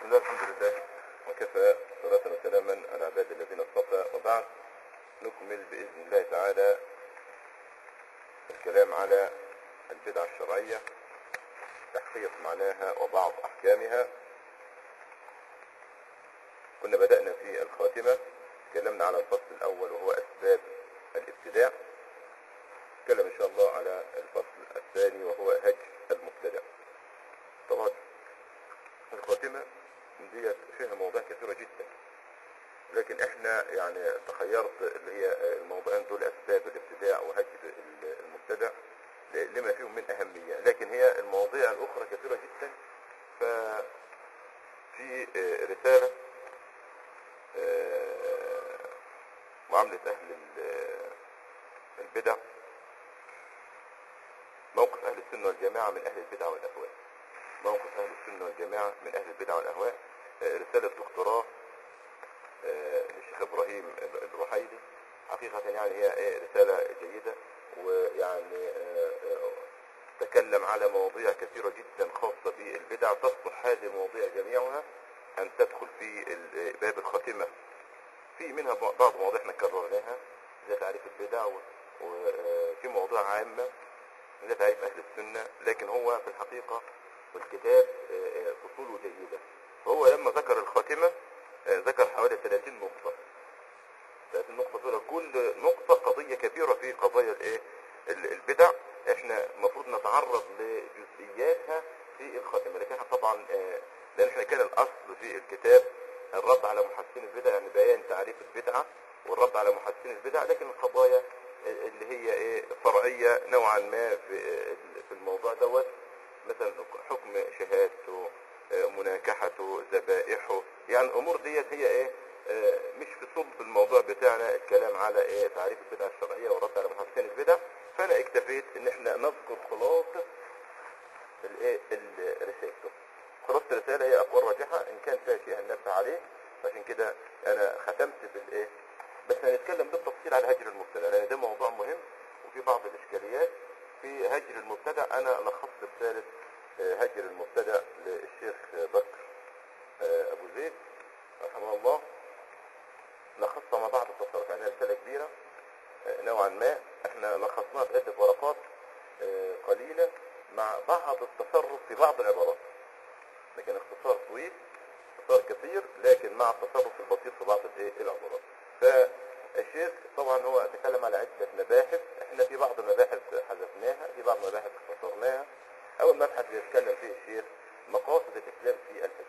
الله الحمد لله وكفى صلاة وسلاما على عباد الذين اصطفى وبعد نكمل بإذن الله تعالى الكلام على البدع الشرعية تحقيق معناها وبعض أحكامها كنا بدأنا في الخاتمة تكلمنا على الفصل الأول وهو أسباب الابتداع نتكلم إن شاء الله على الفصل الثاني وهو هجر المبتدع طبعا الخاتمة ديت فيها مواضيع كثيرة جدا لكن احنا يعني تخيرت اللي هي الموضوعين دول اسباب الابتداع وهجر المبتدع لما فيهم من اهمية لكن هي المواضيع الاخرى كثيرة جدا ففي رسالة معاملة اهل البدع موقف اهل السنة والجماعة من اهل البدع والاهواء موقف اهل السنة والجماعة من اهل البدع والاهواء رسالة دكتوراه للشيخ ابراهيم الرحيلي حقيقة يعني هي رسالة جيدة ويعني تكلم على مواضيع كثيرة جدا خاصة بالبدع تصلح هذه المواضيع جميعها ان تدخل في باب الخاتمة في منها بعض المواضيع احنا كررناها زي تعريف البدع وفي مواضيع عامة زي تعريف اهل السنة لكن هو في الحقيقة والكتاب فصوله جيدة فهو لما ذكر الخاتمة ذكر حوالي 30 نقطة 30 نقطة دول كل نقطة قضية كبيرة في قضايا الايه البدع احنا المفروض نتعرض لجزئياتها في الخاتمة لكن احنا طبعا لان احنا كان الاصل في الكتاب الرد على محسن البدع يعني بيان تعريف البدعة والرد على محسن البدع لكن القضايا اللي هي ايه فرعية نوعا ما في في الموضوع دوت مثلا حكم شهادته مناكحته ذبائحه يعني الامور ديت هي ايه اه مش في صلب الموضوع بتاعنا الكلام على ايه تعريف البدع الشرعيه والرد على محسن البدع فانا اكتفيت ان احنا نذكر خلاصه الايه رسالته خلاصه الرساله هي اقوال راجحه ان كان فيها شيء هننبه عليه عشان كده انا ختمت بالايه بس هنتكلم بالتفصيل على هجر المبتدع لان ده موضوع مهم وفي بعض الاشكاليات في هجر المبتدع انا لخصت رساله هجر المبتدع للشيخ بكر ابو زيد رحمه الله لخصها مع بعض التصرف يعني رسالة كبيرة نوعا ما احنا لخصناها في عدة ورقات قليلة مع بعض التصرف في بعض العبارات لكن اختصار طويل اختصار كثير لكن مع التصرف البسيط في بعض الايه العبارات فالشيخ طبعا هو تكلم على عدة مباحث احنا في بعض المباحث حذفناها في بعض المباحث اختصرناها اول مبحث بيتكلم فيه الشيخ مقاصد الاسلام في الهجر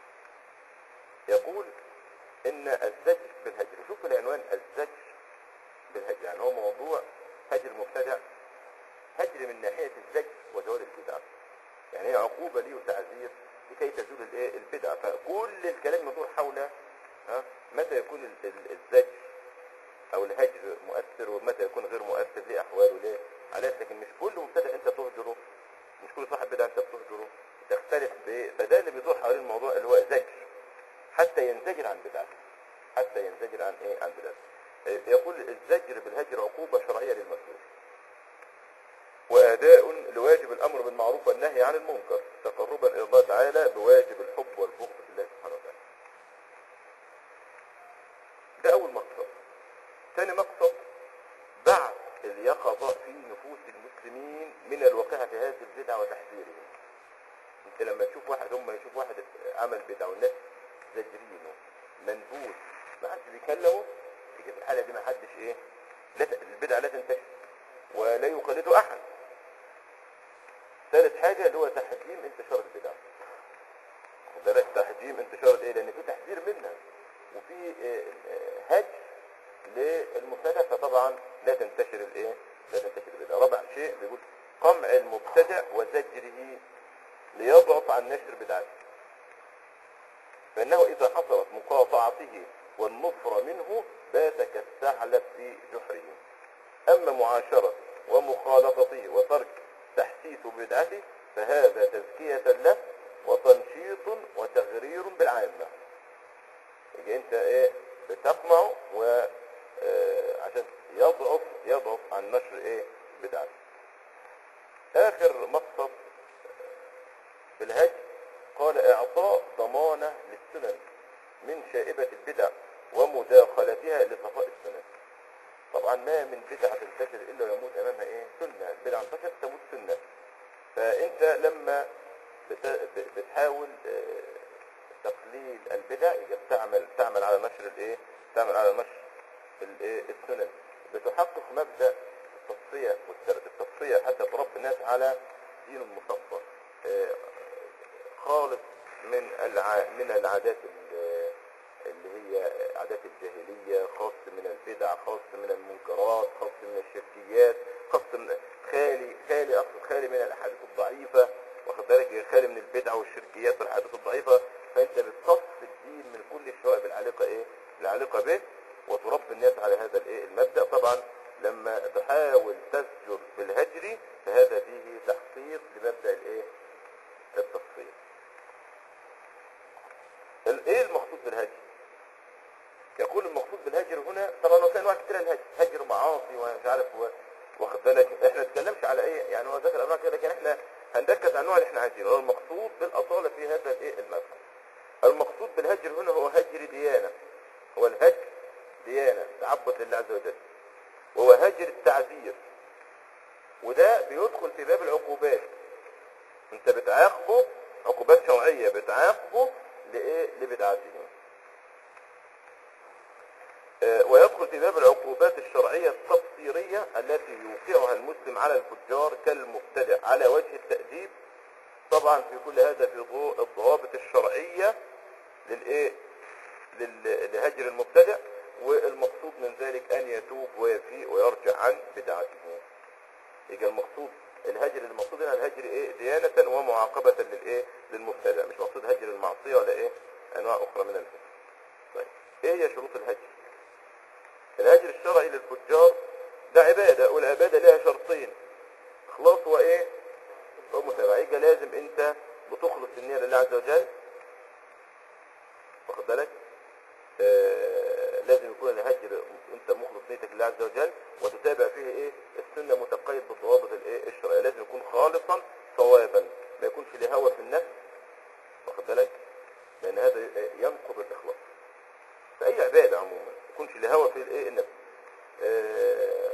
يقول ان الزجر بالهجر شوف العنوان الزجر بالهجر يعني هو موضوع هجر مبتدع هجر من ناحية الزجر وزوال البدع يعني هي عقوبة ليه وتعذير لكي تزول الايه البدع فكل الكلام يدور حول ها متى يكون الزجر او الهجر مؤثر ومتى يكون غير مؤثر ليه احواله ليه علاش لكن مش كل مبتدع انت تهجره مش كل صاحب بدعة انت بتهجره تختلف ب... فده اللي بيدور حوالين الموضوع اللي هو زجر حتى ينزجر عن بدعته حتى ينزجر عن ايه عن بدعته يقول الزجر بالهجر عقوبة شرعية للمسؤول وأداء لواجب الأمر بالمعروف والنهي عن المنكر تقربا إلى الله تعالى بواجب الحب والبغض في الله سبحانه وتعالى ده أول مقصد ثاني مقصد بعد اليقظة في نفوس المسلمين من الواقعة في هذه البدعة وتحذيرهم انت لما تشوف واحد هم يشوف واحد عمل بدعة والناس زجرينه منبوذ ما حدش بيكلمه يجي في الحالة دي ما حدش ايه لا البدعة لا تنتشر ولا يقلده احد ثالث حاجة اللي هو تحجيم انتشار البدع وده تحجيم انتشار الايه لان في تحذير منها وفي هج للمبتدع فطبعا لا تنتشر الايه لا تنتشر البدع رابع شيء بيقول قمع المبتدع وزجره ليضعف عن نشر بدعته فانه اذا حصلت مقاطعته والنفر منه بات كالثعلب في جحره اما معاشرة ومخالطته وترك تحسيس بدعته فهذا تزكية له وتنشيط وتغرير بالعامة يجي انت ايه بتقمعه و عشان يضعف يضعف عن نشر ايه بدعته اخر مقصد في الهج قال اعطاء ضمانة للسنن من شائبة البدع ومداخلتها لصفاء السنن طبعا ما من بدعة تنتشر الا ويموت امامها ايه سنة البدعة انتشرت تموت سنة فانت لما بت- ب- بتحاول آه، تقليل البدع يبقى بتعمل تعمل على نشر الايه تعمل على نشر الايه السنن بتحقق مبدا التصفيه والتر- التصفيه حتى تربي الناس على دين مصفى آه، خالص من الع... من العادات ال- اللي هي عادات الجاهليه خاص من البدع خاص من المنكرات خاص من الشركيات خاص من خالي خالي اقصد خالي من الاحاديث الضعيفه واخد بالك خالي من البدع والشركيات والاحاديث الضعيفه فانت بتصف الدين من كل الشوائب العالقه ايه العالقه به وتربي الناس على هذا الايه المبدا طبعا لما تحاول تزجر بالهجر فهذا فيه تحقيق لمبدا الايه التصفيه ال- ايه المقصود بالهجر يكون المقصود بالهجر هنا طبعا هو في انواع كتير الهجر هجر معاصي ومش عارف و- واخد بالك احنا ما نتكلمش على ايه يعني هو ذكر انواع كده لكن احنا هنركز على الانواع اللي احنا عايزينه هو المقصود بالاصاله في هذا الايه المبحث المقصود بالهجر هنا هو هجر ديانه هو الهجر ديانه تعبد لله عز وجل وهو هجر التعذير وده بيدخل في باب العقوبات انت بتعاقبه عقوبات شرعيه بتعاقبه لايه لبدعته آه، ويدخل في باب العقوبات الشرعية التبصيرية التي يوقعها المسلم على الفجار كالمبتدع على وجه التأديب طبعا في كل هذا في ضوء الضوابط الشرعية للإيه لل- لهجر المبتدع والمقصود من ذلك أن يتوب ويفيء ويرجع عن بدعته يبقى المقصود الهجر المقصود هنا الهجر ايه ديانة ومعاقبة للايه للمبتدع مش مقصود هجر المعصية ولا ايه انواع اخرى من الهجر طيب ايه هي شروط الهجر الهجر الشرعي للفجار ده عبادة والعبادة لها شرطين اخلاص وايه ومتابعة يبقى لازم انت بتخلص النية لله عز وجل واخد بالك آه لازم يكون الهجر انت مخلص نيتك لله عز وجل وتتابع فيه ايه السنه متقيد بالضوابط الايه الشرعيه لازم يكون خالصا صوابا ما يكونش له هوى في النفس واخد بالك لان هذا ينقض الاخلاص في اي عباده عموما ما يكونش له هوى في الايه النفس آه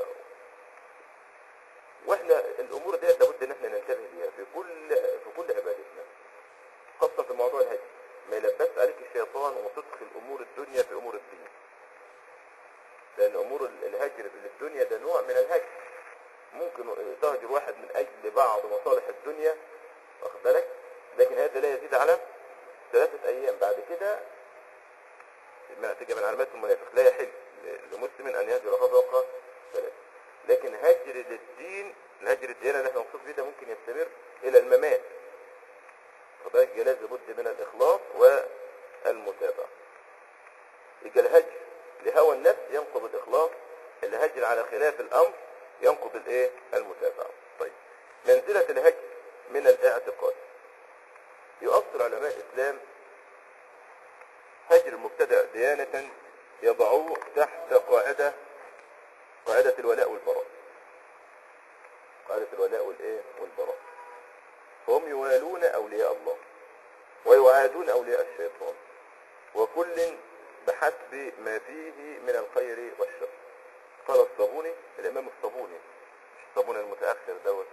واحنا الامور ديت لابد ان احنا ننتبه ليها في كل في كل عبادتنا خاصه في موضوع الهجر ما يلبس عليك الشيطان وتدخل امور الدنيا في امور الدين لان امور ال- الهجر في الدنيا ده نوع من الهجر ممكن تهجر واحد من اجل بعض مصالح الدنيا واخد بالك لكن هذا لا يزيد على ثلاثة ايام بعد كده ما تجي من علامات المنافق لا يحل لمسلم ان يهجر اخاه فوق ثلاثة لكن هجر للدين الهجر الديانة اللي احنا مقصود بيه ده ممكن يستمر الى الممات فده جلاز لابد من الإخلاص والمتابعة يبقى الهجر لهوى النفس ينقض الإخلاص الهجر على خلاف الأمر ينقض الإيه المتابعة طيب منزلة الهجر من الاعتقاد يؤثر علماء الإسلام هجر المبتدع ديانة يضعوه تحت قاعدة قاعدة الولاء والبراء قاعدة الولاء والإيه والبراء هم يوالون أولياء الله ويعادون أولياء الشيطان وكل بحسب ما فيه من الخير والشر قال الصابوني الإمام الصابوني مش الصابوني المتأخر دوت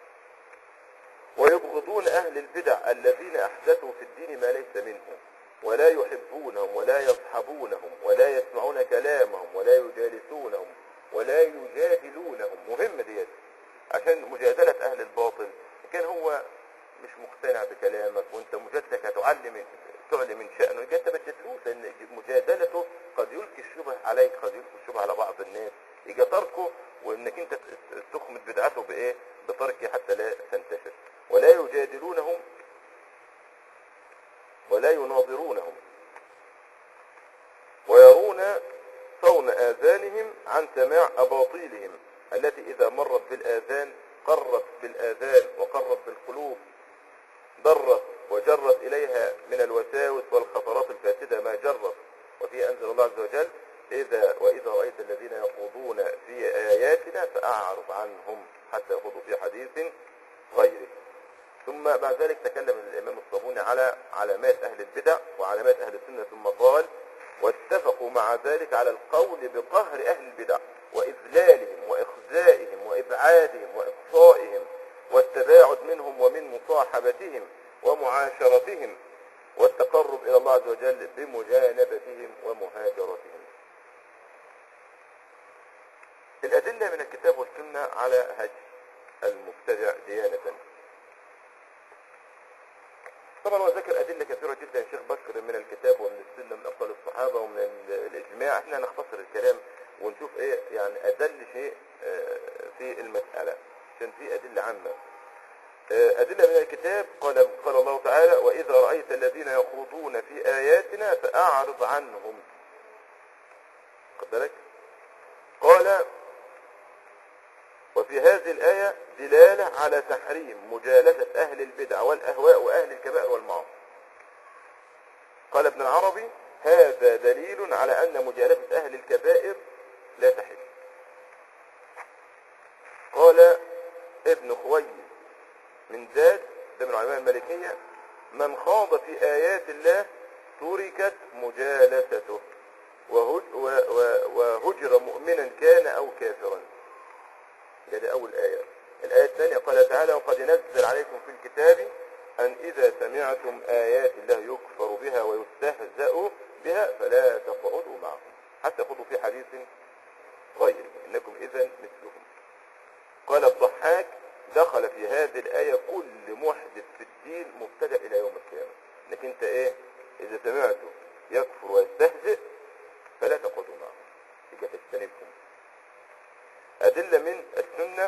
ويبغضون أهل البدع الذين أحدثوا في الدين ما ليس منه ولا يحبونهم ولا يصحبونهم ولا يسمعون كلامهم ولا يجالسونهم ولا يجادلونهم مهم ديت عشان مجادلة أهل الباطل كان هو مش مقتنع بكلامك وانت مجادلتك هتعلم تعلي من شأنه يبقى انت ما تجادلوش لان مجادلته قد يلقي الشبه عليك قد يلقي الشبه على بعض الناس يبقى تركه وانك انت تخمد بدعته بايه بتركه حتى لا تنتشر ولا يجادلونهم ولا يناظرونهم ويرون صون آذانهم عن سماع أباطيلهم التي إذا مرت بالآذان قرت بالآذان وقرت بالقلوب ضرت وجرت إليها من الوساوس والخطرات الفاسدة ما جرت وفي أنزل الله عز وجل إذا وإذا رأيت الذين يخوضون في آياتنا فأعرض عنهم حتى يخوضوا في حديث غيره ثم بعد ذلك تكلم الإمام الصابوني على علامات أهل البدع وعلامات أهل السنة ثم قال واتفقوا مع ذلك على القول بقهر أهل البدع وإذلالهم وإخزائهم وإبعادهم وإقصائهم والتباعد منهم ومن مصاحبتهم ومعاشرتهم والتقرب إلى الله عز وجل بمجانبتهم ومهاجرتهم الأدلة من الكتاب والسنة على هجر المبتدع ديانة طبعا هو ذكر أدلة كثيرة جدا يا شيخ بكر من الكتاب ومن السنة من أقوال الصحابة ومن ال- الإجماع احنا نختصر الكلام ونشوف ايه يعني أدل شيء آه، في المسألة عشان في أدلة عامة آه، أدلة من الكتاب قال قال الله تعالى وإذا رأيت الذين يخوضون في آياتنا فأعرض عنهم خد بالك قال وفي هذه الآية دلالة على تحريم مجالسة أهل البدع والأهواء وأهل الكبائر والمعاصي قال ابن العربي هذا دليل على أن مجالسة أهل الكبائر لا تحل قال ابن خويل من زاد ده من علماء المالكية من خاض في آيات الله تركت مجالسته وهج- و- و- وهجر مؤمنا كان أو كافرا ده, ده أول آية الآية الثانية قال تعالى وقد نزل عليكم في الكتاب أن إذا سمعتم آيات الله يكفر بها ويستهزأ بها فلا تقعدوا معهم حتى يخوضوا في حديث غيره إنكم إذا مثلهم قال الضحاك دخل في هذه الآية كل محدث في الدين مبتدأ إلى يوم القيامة إنك أنت إيه إذا سمعته يكفر ويستهزئ فلا تقعدوا معه يجب تجتنبكم أدلة من السنة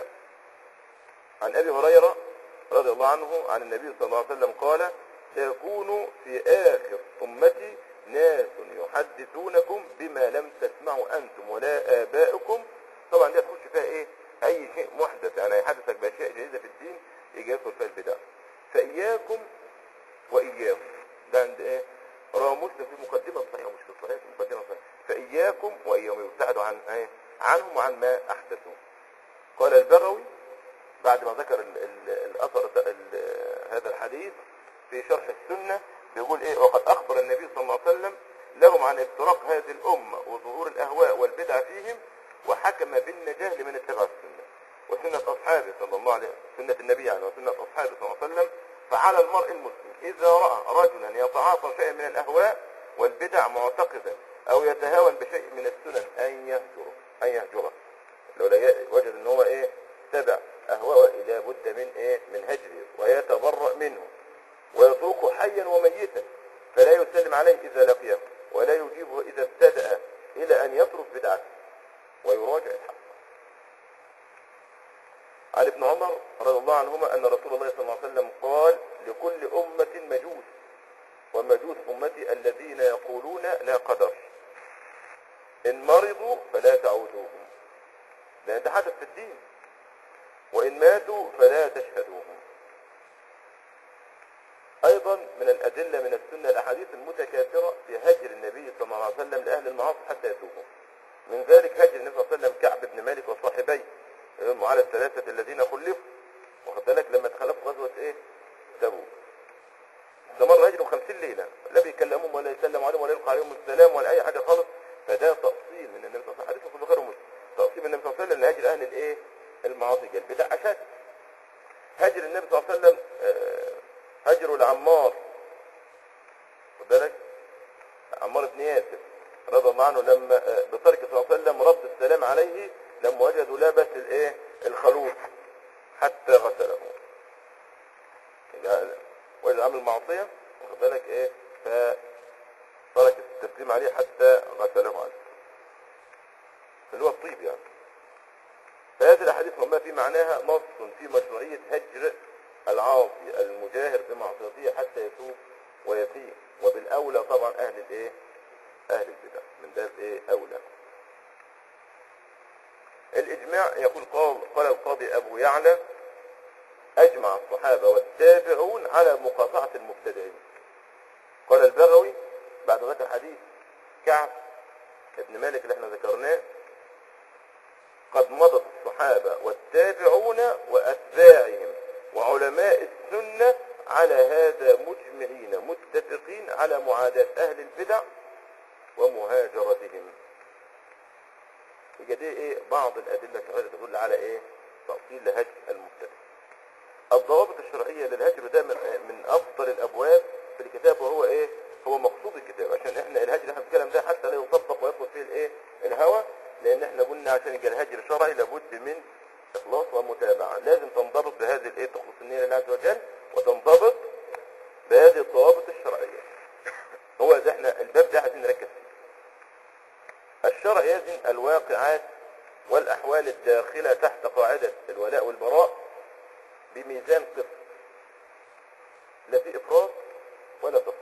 عن أبي هريرة رضي الله عنه عن النبي صلى الله عليه وسلم قال سيكون في آخر أمتي ناس يحدثونكم بما لم تسمعوا أنتم ولا آباؤكم طبعا دي هتخش فيها إيه أي شيء محدث يعني يحدثك بأشياء جديدة في الدين يجي يدخل فيها البدع فإياكم وإياكم ده عند إيه رواه مسلم في مقدمة صحيحة مش في الصحيح في مقدمة صحيحة فإياكم وإياهم يبتعدوا عن إيه عنهم وعن ما أحدثوا قال البغوي بعد ما ذكر ال ال الأثر ال هذا الحديث في شرح السنة بيقول إيه وقد أخبر النبي صلى الله عليه وسلم لهم عن افتراق هذه الأمة وظهور الأهواء والبدع فيهم وحكم بالنجاة لمن اتبع السنة وسنة أصحابه صلى الله عليه سنة النبي يعني وسنة أصحابه صلى الله عليه وسلم فعلى المرء المسلم إذا رأى رجلا يتعاطى شيئا من الأهواء والبدع معتقدا أو يتهاون بشيء من السنن أن يهجره أن يهجره لو لقى- وجد ان هو ايه تبع اهواءه لا بد من ايه من هجره ويتبرأ منه ويتركه حيا وميتا فلا يسلم عليه اذا لقيه ولا يجيبه اذا ابتدأ الى ان يترك بدعته ويراجع الحق عن ابن عمر رضي الله عنهما ان رسول الله صلى الله عليه وسلم قال لكل امة مجوس ومجوس امتي الذين يقولون لا قدر ان مرضوا فلا تعودوهم لأن ده حدث في الدين وإن ماتوا فلا تشهدوهم أيضا من الأدلة من السنة الأحاديث المتكاثرة في هجر النبي صلى الله عليه وسلم لأهل المعاصي حتى يتوبوا من ذلك هجر النبي صلى الله عليه وسلم كعب بن مالك وصاحبيه هم على الثلاثة الذين خلفوا واخد بالك لما تخلفوا غزوة إيه؟ تبوك استمر هجرهم 50 ليلة لا بيكلمهم ولا يسلم عليهم ولا يلقى عليهم السلام ولا أي حاجة خالص فده تأصيل من النبي صلى الله عليه وسلم حديث في البخاري ومسلم تأصيل من النبي صلى الله عليه وسلم لهجر أهل الإيه؟ المعاصي البدع أشد هجر النبي صلى الله عليه وسلم آه، هجره لعمار خد بالك عمار بن ياسر رضي الله عنه لما آه، بترك صلى الله عليه وسلم رد السلام عليه لما وجدوا لابس الايه الخلوط حتى غسله يبقى وجد عمل معصيه واخد بالك ايه فترك التسليم عليه حتى غسله عنه اللي هو الطيب يعني فهذه الاحاديث مما في معناها نص في مشروعيه هجر العاصي المجاهر بمعصيته حتى يتوب ويتيب وبالاولى طبعا اهل الايه اهل البدع من باب ايه اولى الاجماع يقول قال قال القاضي ابو يعلى اجمع الصحابه والتابعون على مقاطعه المبتدعين قال البغوي بعد ذكر حديث كعب ابن مالك اللي احنا ذكرناه قد مضت الصحابة والتابعون وأتباعهم وعلماء السنة على هذا مجمعين متفقين على معاداة أهل البدع ومهاجرتهم يبقى دي ايه بعض الأدلة الشرعية تدل على ايه تأصيل لهجر المبتدع الضوابط الشرعية للهجر ده من, من أفضل الأبواب في الكتاب وهو ايه هو مقصود الكتاب عشان احنا الهجر اللي احنا بنتكلم ده حتى لا يطبق ويدخل فيه الايه الهوى لان احنا قلنا عشان يبقى الهجر شرعي لابد من اخلاص ومتابعة لازم تنضبط بهذه الايه تخلص النية لله عز وجل وتنضبط بهذه الضوابط الشرعية هو ده احنا الباب ده عايزين نركز فيه الشرع يزن الواقعات والأحوال الداخلة تحت قاعدة الولاء والبراء بميزان قسط لا في إفراط ولا تفريط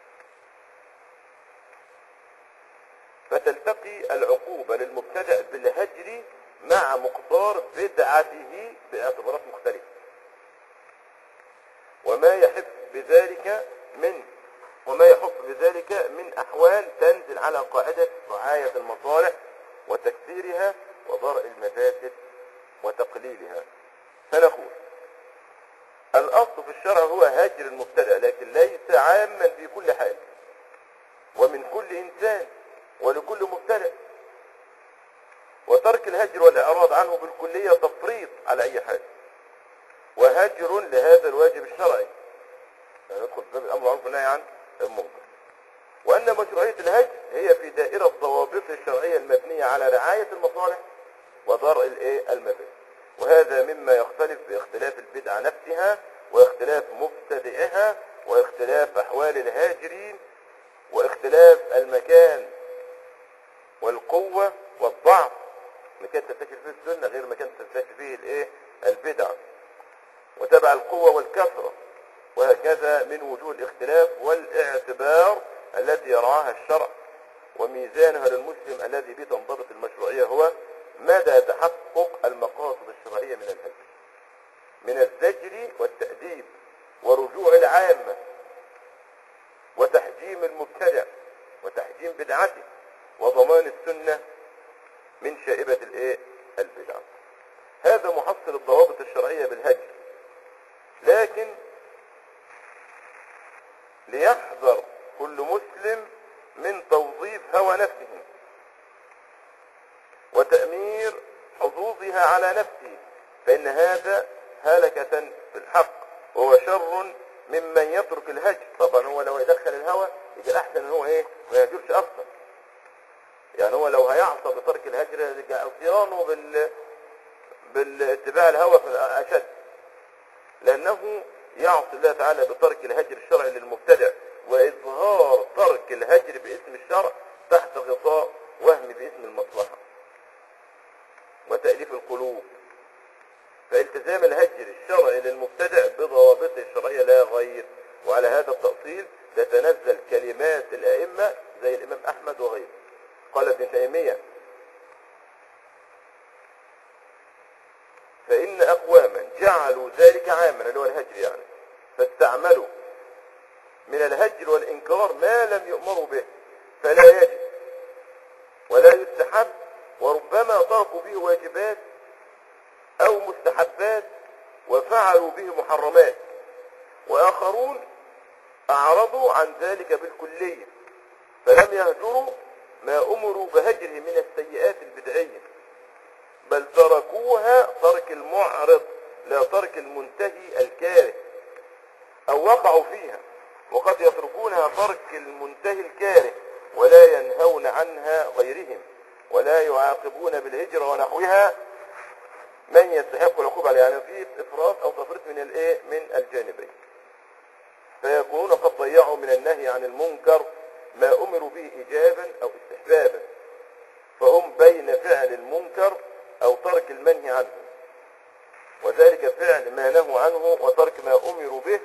فتلتقي العقوبة للمبتدأ بالهجر مع مقدار بدعته باعتبارات مختلفة وما يحف بذلك من وما يحف بذلك من أحوال تنزل على قاعدة رعاية المصالح وتكثيرها وضرء المفاسد وتقليلها فنقول الأصل في الشرع هو هجر المبتدأ لكن ليس عاما في كل حال ومن كل إنسان ولكل مبتدأ وترك الهجر والإعراض عنه بالكلية تفريط على أي حال وهجر لهذا الواجب الشرعي يعني ندخل في باب الأمر والنهي عن المنكر وأن مشروعية الهجر هي في دائرة ضوابط الشرعية المبنية على رعاية المصالح وضرء الايه المفاسد وهذا مما يختلف باختلاف البدعة نفسها واختلاف مبتدئها واختلاف أحوال الهاجرين واختلاف المكان والقوة والضعف مكان تنتشر فيه السنة غير مكان تنتشر فيه الايه البدع وتبع القوة والكثرة وهكذا من وجوه الاختلاف والاعتبار التي يرعاها الشرع وميزانها للمسلم الذي به تنضبط المشروعية هو مدى تحقق المقاصد الشرعية من الهجر من الزجر والتأديب ورجوع العامة وتحجيم المبتدع وتحجيم بدعته وضمان السنة من شائبة الايه البدع هذا محصل الضوابط الشرعية بالهجر لكن ليحذر كل مسلم من توظيف هوى نفسه وتأمير حظوظها على نفسه فإن هذا هلكة في الحق وهو شر ممن يترك الهجر طبعا هو لو يدخل الهوى يبقى الأحسن ان هو ايه ما يهجرش أصلا يعني هو لو هيعصى بترك الهجر يبقى عصيانه بال بالاتباع الهوى في أشد لأنه يعصي الله تعالى بترك الهجر الشرعي للمبتدع وإظهار ترك الهجر باسم الشرع تحت غطاء وهم باسم المصلحة وتأليف القلوب فالتزام الهجر الشرعي للمبتدع بضوابطه الشرعية لا غير وعلى هذا التأصيل تتنزل كلمات الأئمة زي الإمام أحمد وغيره قال ابن تيمية فإن أقواما جعلوا ذلك عاما اللي هو الهجر يعني فاستعملوا من الهجر والإنكار ما لم يؤمروا به فلا يجب ولا يستحب وربما تركوا به واجبات أو مستحبات وفعلوا به محرمات وآخرون أعرضوا عن ذلك بالكلية فلم يهجروا ما أمروا بهجره من السيئات البدعية بل تركوها ترك المعرض لا ترك المنتهي الكاره أو وقعوا فيها وقد يتركونها ترك المنتهي الكاره ولا ينهون عنها غيرهم ولا يعاقبون بالهجرة ونحوها من يستحق العقوبة عليه يعني في افراط او تفريط من الايه من الجانبين فيكونون قد ضيعوا من النهي عن المنكر ما امروا به ايجابا او استحبابا فهم بين فعل المنكر او ترك المنهي عنه وذلك فعل ما نهوا عنه وترك ما امروا به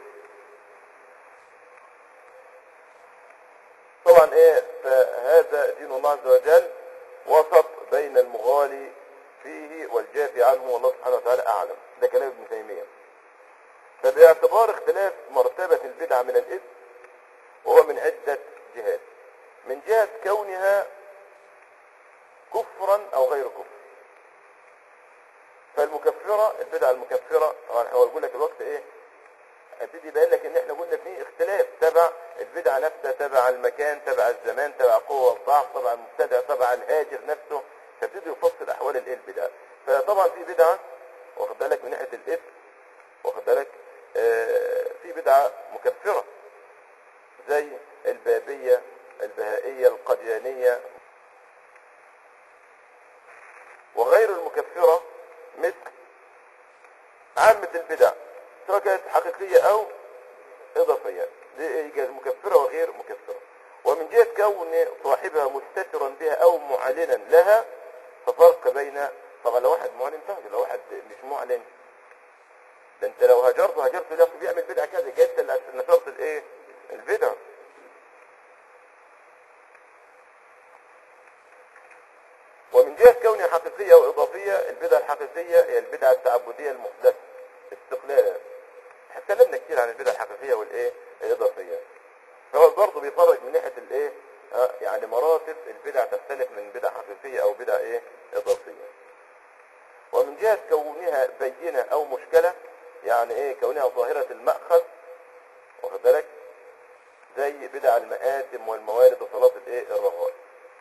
طبعا ايه فهذا دين الله عز وجل وسط بين المغالي فيه والجافي عنه والله سبحانه وتعالى اعلم ده كلام ابن تيميه فباعتبار اختلاف مرتبة البدعة من الإثم وهو من عدة جهات من جهة كونها كفرا أو غير كفر فالمكفرة البدعة المكفرة طبعا هو يقول لك الوقت ايه ابتدي يبين لك ان احنا قلنا في اختلاف تبع البدعة نفسها تبع المكان تبع الزمان تبع قوة الضعف تبع المبتدع تبع الهاجر نفسه فابتدي يفصل احوال الايه البدع فطبعا في بدعة واخد بالك من ناحية الاثم واخد بالك آه في بدعة مكفرة زي البابية البهائية القديانية وغير المكفرة مثل عامة البدع سواء كانت حقيقية أو إضافية دي جاز مكفرة وغير مكفرة ومن جهة كون صاحبها مستترا بها أو معلنا لها ففرق بين طبعا لو واحد معلن فهد لو واحد مش معلن ده انت لو هجرته هجرته لا بيعمل بدعة كذا جاءت اللي نشرت الايه البدع ومن جهة كونها حقيقية وإضافية البدعة الحقيقية هي البدعة التعبدية المحدثة استقلالا اتكلمنا كتير عن البدعة الحقيقية والإيه الإضافية فهو برضه بيفرق من ناحية الإيه آه يعني مراتب البدع تختلف من بدعة حقيقية أو بدعة إيه إضافية ومن جهة كونها بينة أو مشكلة يعني إيه كونها ظاهرة المأخذ واخد بالك زي بدع المآتم والموالد وصلاة الإيه الرغائب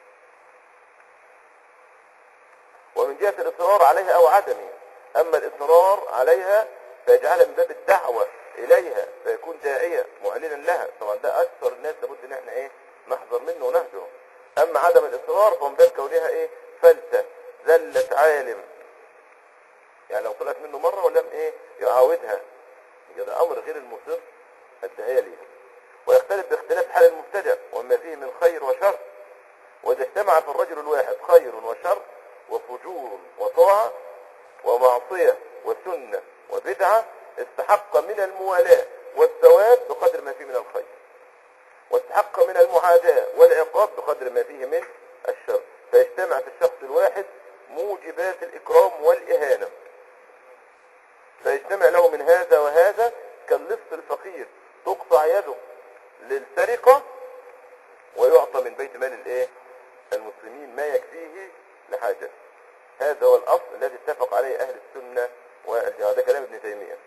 ومن جهة الإصرار عليها أو عدمه أما الإصرار عليها فيجعلها من باب الدعوة إليها فيكون داعية معلنا لها طبعا ده أكثر الناس لابد إن احنا إيه نحذر منه ونهجره أما عدم الإصرار فمن باب كونها إيه فلتة زلة عالم يعني لو طلعت منه مرة ولم إيه يعاودها ده أمر غير المصر الداعية ليها ويختلف باختلاف حال المبتدع وما فيه من خير وشر وإذا اجتمع في الرجل الواحد خير وشر وفجور وطاعة ومعصية وسنة وبدعة استحق من الموالاة والثواب بقدر ما فيه من الخير واستحق من المعاداة والعقاب بقدر ما فيه من الشر فيجتمع في الشخص الواحد موجبات الإكرام والإهانة فيجتمع له من هذا وهذا كاللص الفقير تقطع يده للسرقة ويعطى من بيت مال الايه المسلمين ما يكفيه لحاجته هذا هو الأصل الذي اتفق عليه أهل السنة والجماعة ده كلام ابن تيمية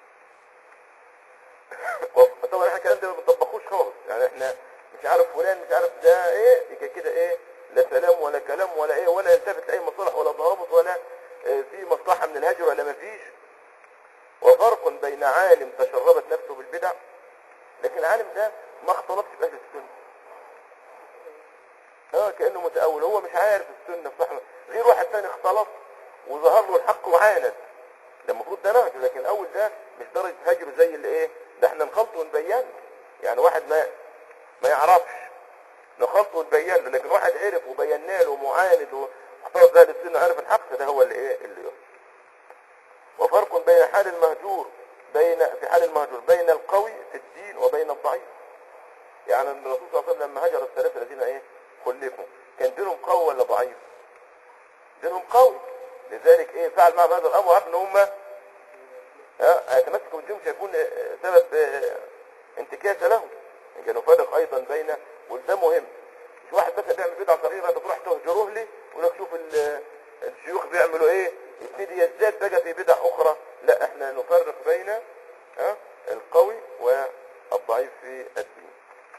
طبعا احنا الكلام ده ما بنطبقوش خالص يعني احنا مش عارف فلان مش عارف ده ايه يبقى كده ايه لا سلام ولا كلام ولا ايه ولا يلتفت لاي مصالح ولا ضوابط ولا اه في مصلحة من الهجر ولا ما فيش وفرق بين عالم تشربت نفسه بالبدع لكن العالم ده ما اختلطش بأهل السنة اه كأنه متأول هو مش عارف السنة صح غير واحد ثاني اختلط وظهر له الحق وعاند ده المفروض ده نهجه لكن الاول ده مش درجة هجر زي اللي ايه ده احنا نخلطه ونبين يعني واحد ما ما يعرفش نخلطه ونبين له لكن واحد عرف وبينا له معاند واختلط ده السنة عرف الحق ده هو اللي ايه اللي يخلط وفرق بين حال المهجور بين في حال المهجور بين القوي في الدين وبين الضعيف يعني الرسول صلى الله عليه وسلم لما هجر الثلاثة الذين ايه خلفوا كان دينهم قوي ولا ضعيف دينهم قوي لذلك ايه فعل معهم هذا الامر عارف ان هم ها هيتمسكوا بدينهم مش هيكون سبب انتكاسه لهم كان نفرق ايضا بين وده مهم مش واحد بس بيعمل بدعه صغيره تروح تهجروه لي ويقول لك شوف الشيوخ بيعملوا ايه يبتدي يزداد بقى في بدع اخرى لا احنا نفرق بين ها القوي والضعيف في الدين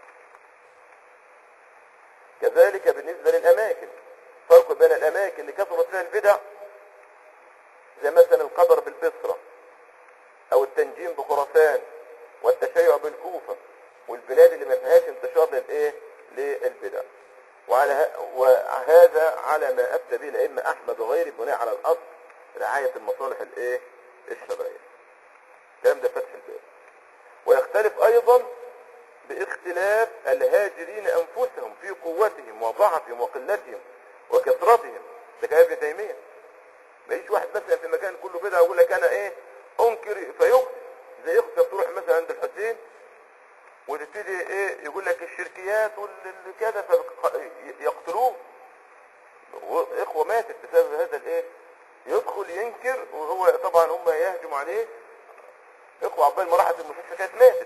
كذلك بالنسبة للأماكن فرق بين الأماكن اللي كثرت فيها البدع زي مثلا القدر بالبصرة أو التنجيم بخراسان والتشيع بالكوفة والبلاد اللي ما فيهاش انتشار للإيه للبدع وعلى وهذا على ما أفتى به الأئمة أحمد وغيره بناء على الأصل رعاية المصالح الإيه الشرعية الكلام ده فتح الباب ويختلف أيضا باختلاف الهاجرين أنفسهم في قوتهم وضعفهم وقلتهم وكثرتهم ده كلام ابن تيمية ما يجيش واحد مثلا في مكان كله بدعة ويقول لك أنا إيه أنكر فيقتل زي أختك تروح مثلا عند الحسين وتبتدي إيه يقول لك الشركيات والكذا فيقتلوه إخوة ماتت بسبب هذا الإيه يدخل ينكر وهو طبعا هم يهجم عليه إخوة عقبال ما راحت المستشفى كانت ماتت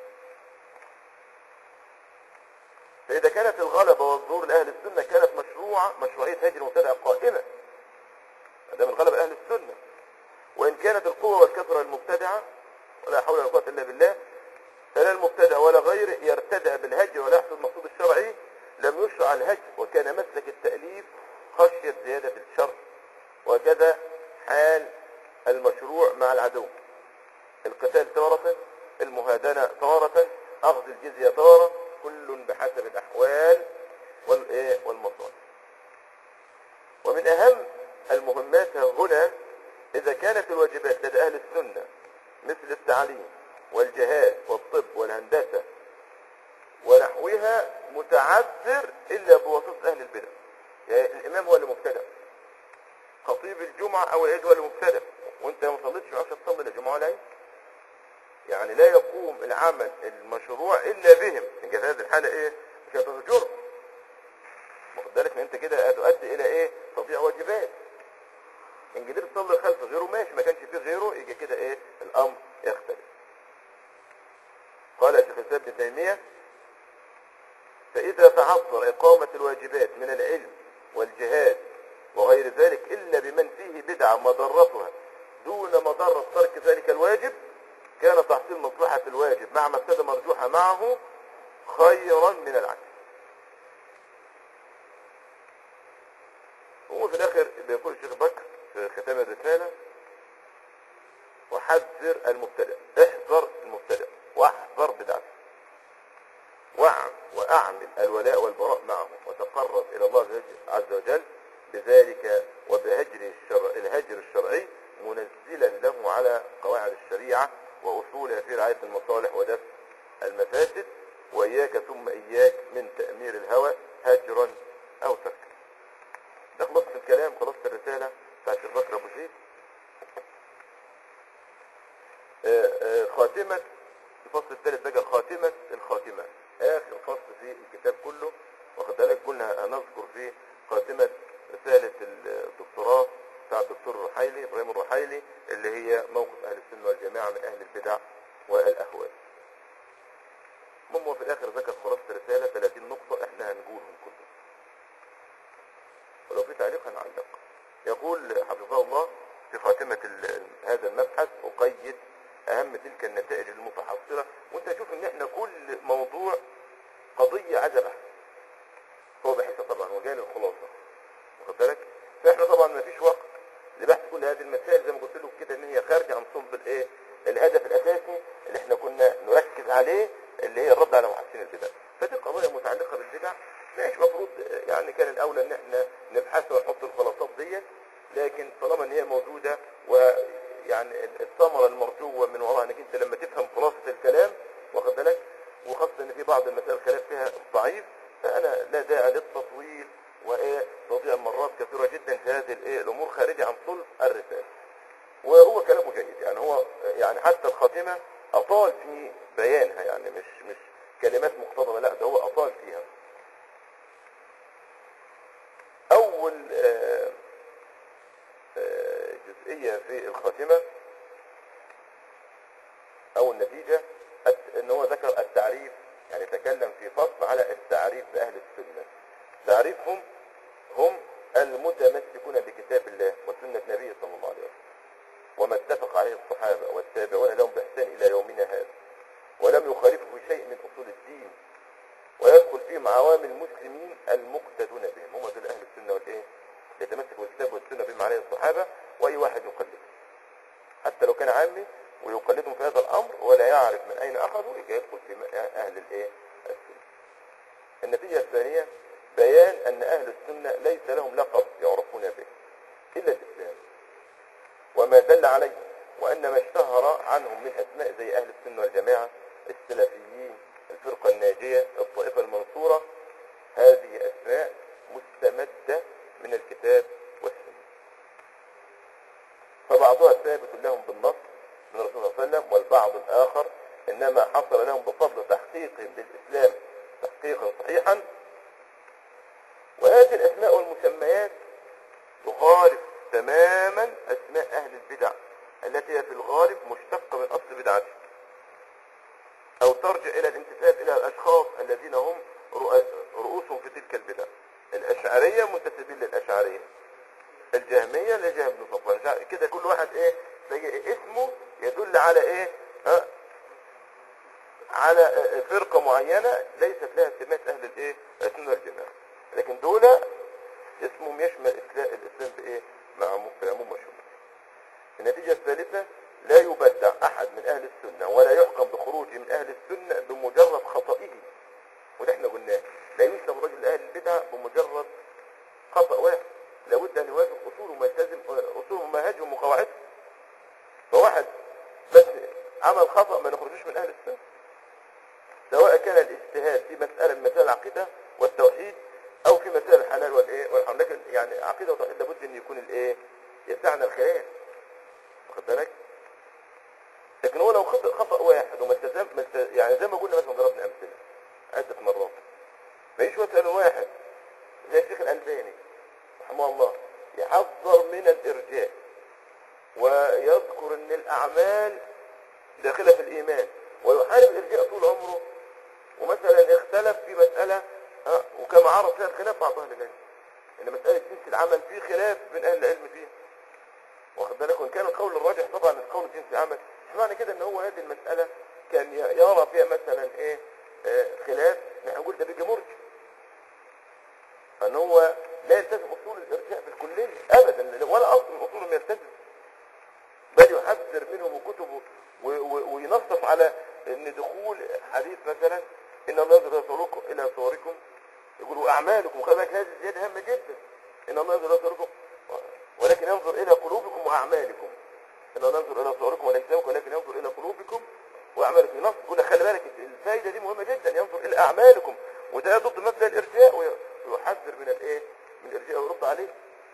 فإذا كانت الغلبة والظهور لأهل السنة كانت مشروعة مشروعية هجر المبتدع قائمة ده من غلبة أهل السنة كانت القوة والكثرة المبتدعة ولا حول ولا قوة إلا بالله فلا المبتدع ولا غيره يرتدع بالهجر ولا يحصل المقصود الشرعي لم يشرع الهجر وكان مسلك التأليف خشية زيادة الشر وكذا حال المشروع مع العدو القتال تارة المهادنة تارة أخذ الجزية تارة كل بحسب الأحوال والإيه والمصالح ومن أهم المهمات هنا إذا كانت الواجبات لدى أهل السنة مثل التعليم والجهاد والطب والهندسة ونحوها متعذر إلا بواسطة أهل البدع يعني الإمام هو اللي مبتدع خطيب الجمعة أو العيد هو اللي مبتدع وأنت ما صليتش معرفش تصلي لا جمعة ولا عيد يعني لا يقوم العمل المشروع إلا بهم إن كانت هذه الحالة إيه مش هتذكر واخد بالك ان انت كده هتؤدي الى ايه تضييع واجبات ان قدرت تصلي خلف غيره ماشي ما كانش فيه غيره يجي كده ايه الامر يختلف قال شيخ الاسلام ابن تيميه فاذا تعذر اقامه الواجبات من العلم والجهاد وغير ذلك الا بمن فيه بدعه مضرتها دون مضره ترك ذلك الواجب كان تحصيل مصلحه الواجب مع مفسده مرجوحه معه خيرا من العكس هو في الاخر بيقول الشيخ بكر في ختام الرسالة وحذر المبتدع احذر المبتدع واحذر بدعته واعم واعمل الولاء والبراء معه وتقرب الى الله عز وجل بذلك وبهجر الشرع الهجر الشرعي منزلا له على قواعد الشريعة واصولها في رعاية المصالح ودفع المفاسد واياك ثم اياك من تأمير الهوى هجرا او تركا ده خلصت الكلام خلصت الرسالة بتاعت الشيخ بكر ابو زيد آه، آه، خاتمة الفصل الثالث بقى خاتمة الخاتمة اخر فصل في الكتاب كله واخد بالك قلنا هنذكر فيه خاتمة رسالة الدكتوراه بتاع الدكتور الرحيلي ابراهيم الرحيلي اللي هي موقف اهل السنة والجماعة من اهل البدع والاهواء المهم في الاخر ذكر خلاصة الرسالة 30 نقطة احنا هنقولهم كلهم ولو في تعليق هنعلق يقول حفظه الله في خاتمة ال- هذا المبحث أقيد أهم تلك النتائج المتحصلة وأنت شوف إن إحنا كل موضوع قضية عجبة هو بحثها طبعا وجاي للخلاصة واخد بالك فإحنا طبعا ما فيش وقت لبحث كل هذه المسائل زي ما قلت لكم كده إن هي خارجة عن صلب الإيه الهدف الأساسي اللي إحنا كنا نركز عليه اللي هي الرد على محسن البدع فدي قضايا متعلقة بالبدع ماشي المفروض يعني كان الاولى ان احنا نبحثها ونحط الخلاصات ديت لكن طالما ان هي موجوده ويعني الثمره المرجوه من وراها انك انت لما تفهم خلاصه الكلام واخد بالك وخاصه ان في بعض المسائل الخلاف فيها ضعيف فانا لا داعي للتطويل وايه تضيع مرات كثيره جدا في هذه الايه الامور خارجه عن صلب الرساله وهو كلامه جيد يعني هو يعني حتى الخاتمه اطال في بيانها يعني مش مش كلمات مقتضبه لا ده هو اطال فيها أول آه، آه، جزئية في الخاتمة أو النتيجة الت- إن هو ذكر التعريف يعني تكلم في فصل على التعريف بأهل السنة تعريفهم هم المتمسكون بكتاب الله وسنة نبيه صلى الله عليه وسلم وما اتفق عليه الصحابة والتابعون لهم بإحسان إلى يومنا هذا ولم يخالفه في شيء من أصول الدين ويدخل فيهم عوام المسلمين المقتدون بهم هم دول اهل السنه والايه يتمسك بالكتاب والسنه بما عليه الصحابه واي واحد يقلد حتى لو كان عامي ويقلدهم في هذا الامر ولا يعرف من اين اخذوا يبقى يدخل في م- اهل الايه السنه النتيجه الثانيه بيان ان اهل السنه ليس لهم لقب يعرفون به الا الاسلام وما دل عليه وان ما اشتهر عنهم من اسماء زي اهل السنه والجماعه السلفيين الفرقه الناجيه الطائفه المنصوره هذه اسماء مستمده من الكتاب والسنه فبعضها ثابت لهم بالنص من الرسول صلى الله عليه وسلم والبعض الاخر انما حصل لهم بفضل تحقيقهم للاسلام تحقيقا صحيحا وهذه الاسماء والمسميات تخالف تماما اسماء اهل البدع التي هي في الغالب مشتقه من اصل بدعته او ترجع الى الانتساب الى الاشخاص الذين هم رؤ- رؤوسهم في تلك البدع الاشعريه منتسبين للاشعريه الجهميه لجهم بن صفوان شع- كده كل واحد ايه السيئة اسمه يدل على ايه ها على آه، فرقة معينة ليست لها سمات اهل الايه السنة والجماعة لكن دول اسمهم يشمل إسلا- الاسلام بايه مع- بعموم وشمول النتيجة الثالثة لا يبدع أحد من أهل السنة ولا يحكم بخروجه من أهل السنة بمجرد خطئه وده احنا قلناه لا يسلم رجل من أهل البدع بمجرد خطأ واحد لابد أن يوافق أصوله وما يلتزم أصوله ومنهجه وقواعده فواحد بس عمل خطأ ما نخرجوش من أهل السنة سواء كان الاجتهاد في مسألة من مسائل العقيدة والتوحيد أو في مسائل الحلال والإيه والحرام لكن يعني عقيدة وتوحيد لابد أن يكون الإيه يسعنا الخيال واخد بالك لكن هو لو خطأ خطأ واحد وما التزم ما الت- يعني زي ما قلنا مثلا ضربنا أمثلة عدة مرات ما يجيش مثلا واحد زي الشيخ الألباني رحمه الله يحذر من الإرجاء ويذكر أن الأعمال داخلة في الإيمان ويحارب الإرجاء طول عمره ومثلا اختلف في مسألة ها، وكما عرف فيها الخلاف بعض أهل العلم إن مسألة جنس العمل فيه خلاف من أهل العلم فيها واخد بالك وان كان القول الراجح طبعا القول جنس العمل مش معنى كده ان هو هذه المسألة كان ي- يرى فيها مثلا ايه آه خلاف نحن نقول ده بيجي مرجع ان هو لا يلتزم اصول الارجاء بالكلية ابدا ولا اصل من اصولهم يلتزم بل يحذر منهم وكتبه و- و- وينصف على ان دخول حديث مثلا ان الله ينظر صوركم الى صوركم يقول واعمالكم وخلي بالك هذه الزياده هامه جدا ان الله ينظر الى صوركم ولكن ينظر الى قلوبكم واعمالكم ان الله ينظر الى صوركم والاجسامكم ولكن ينظر الى قلوبكم واعمالكم ينص يقول لك خلي بالك الفائده دي مهمه جدا ينظر الى اعمالكم وده ضد مبدا الارجاء وي- ويحذر من الايه من الارجاء ويرد عليه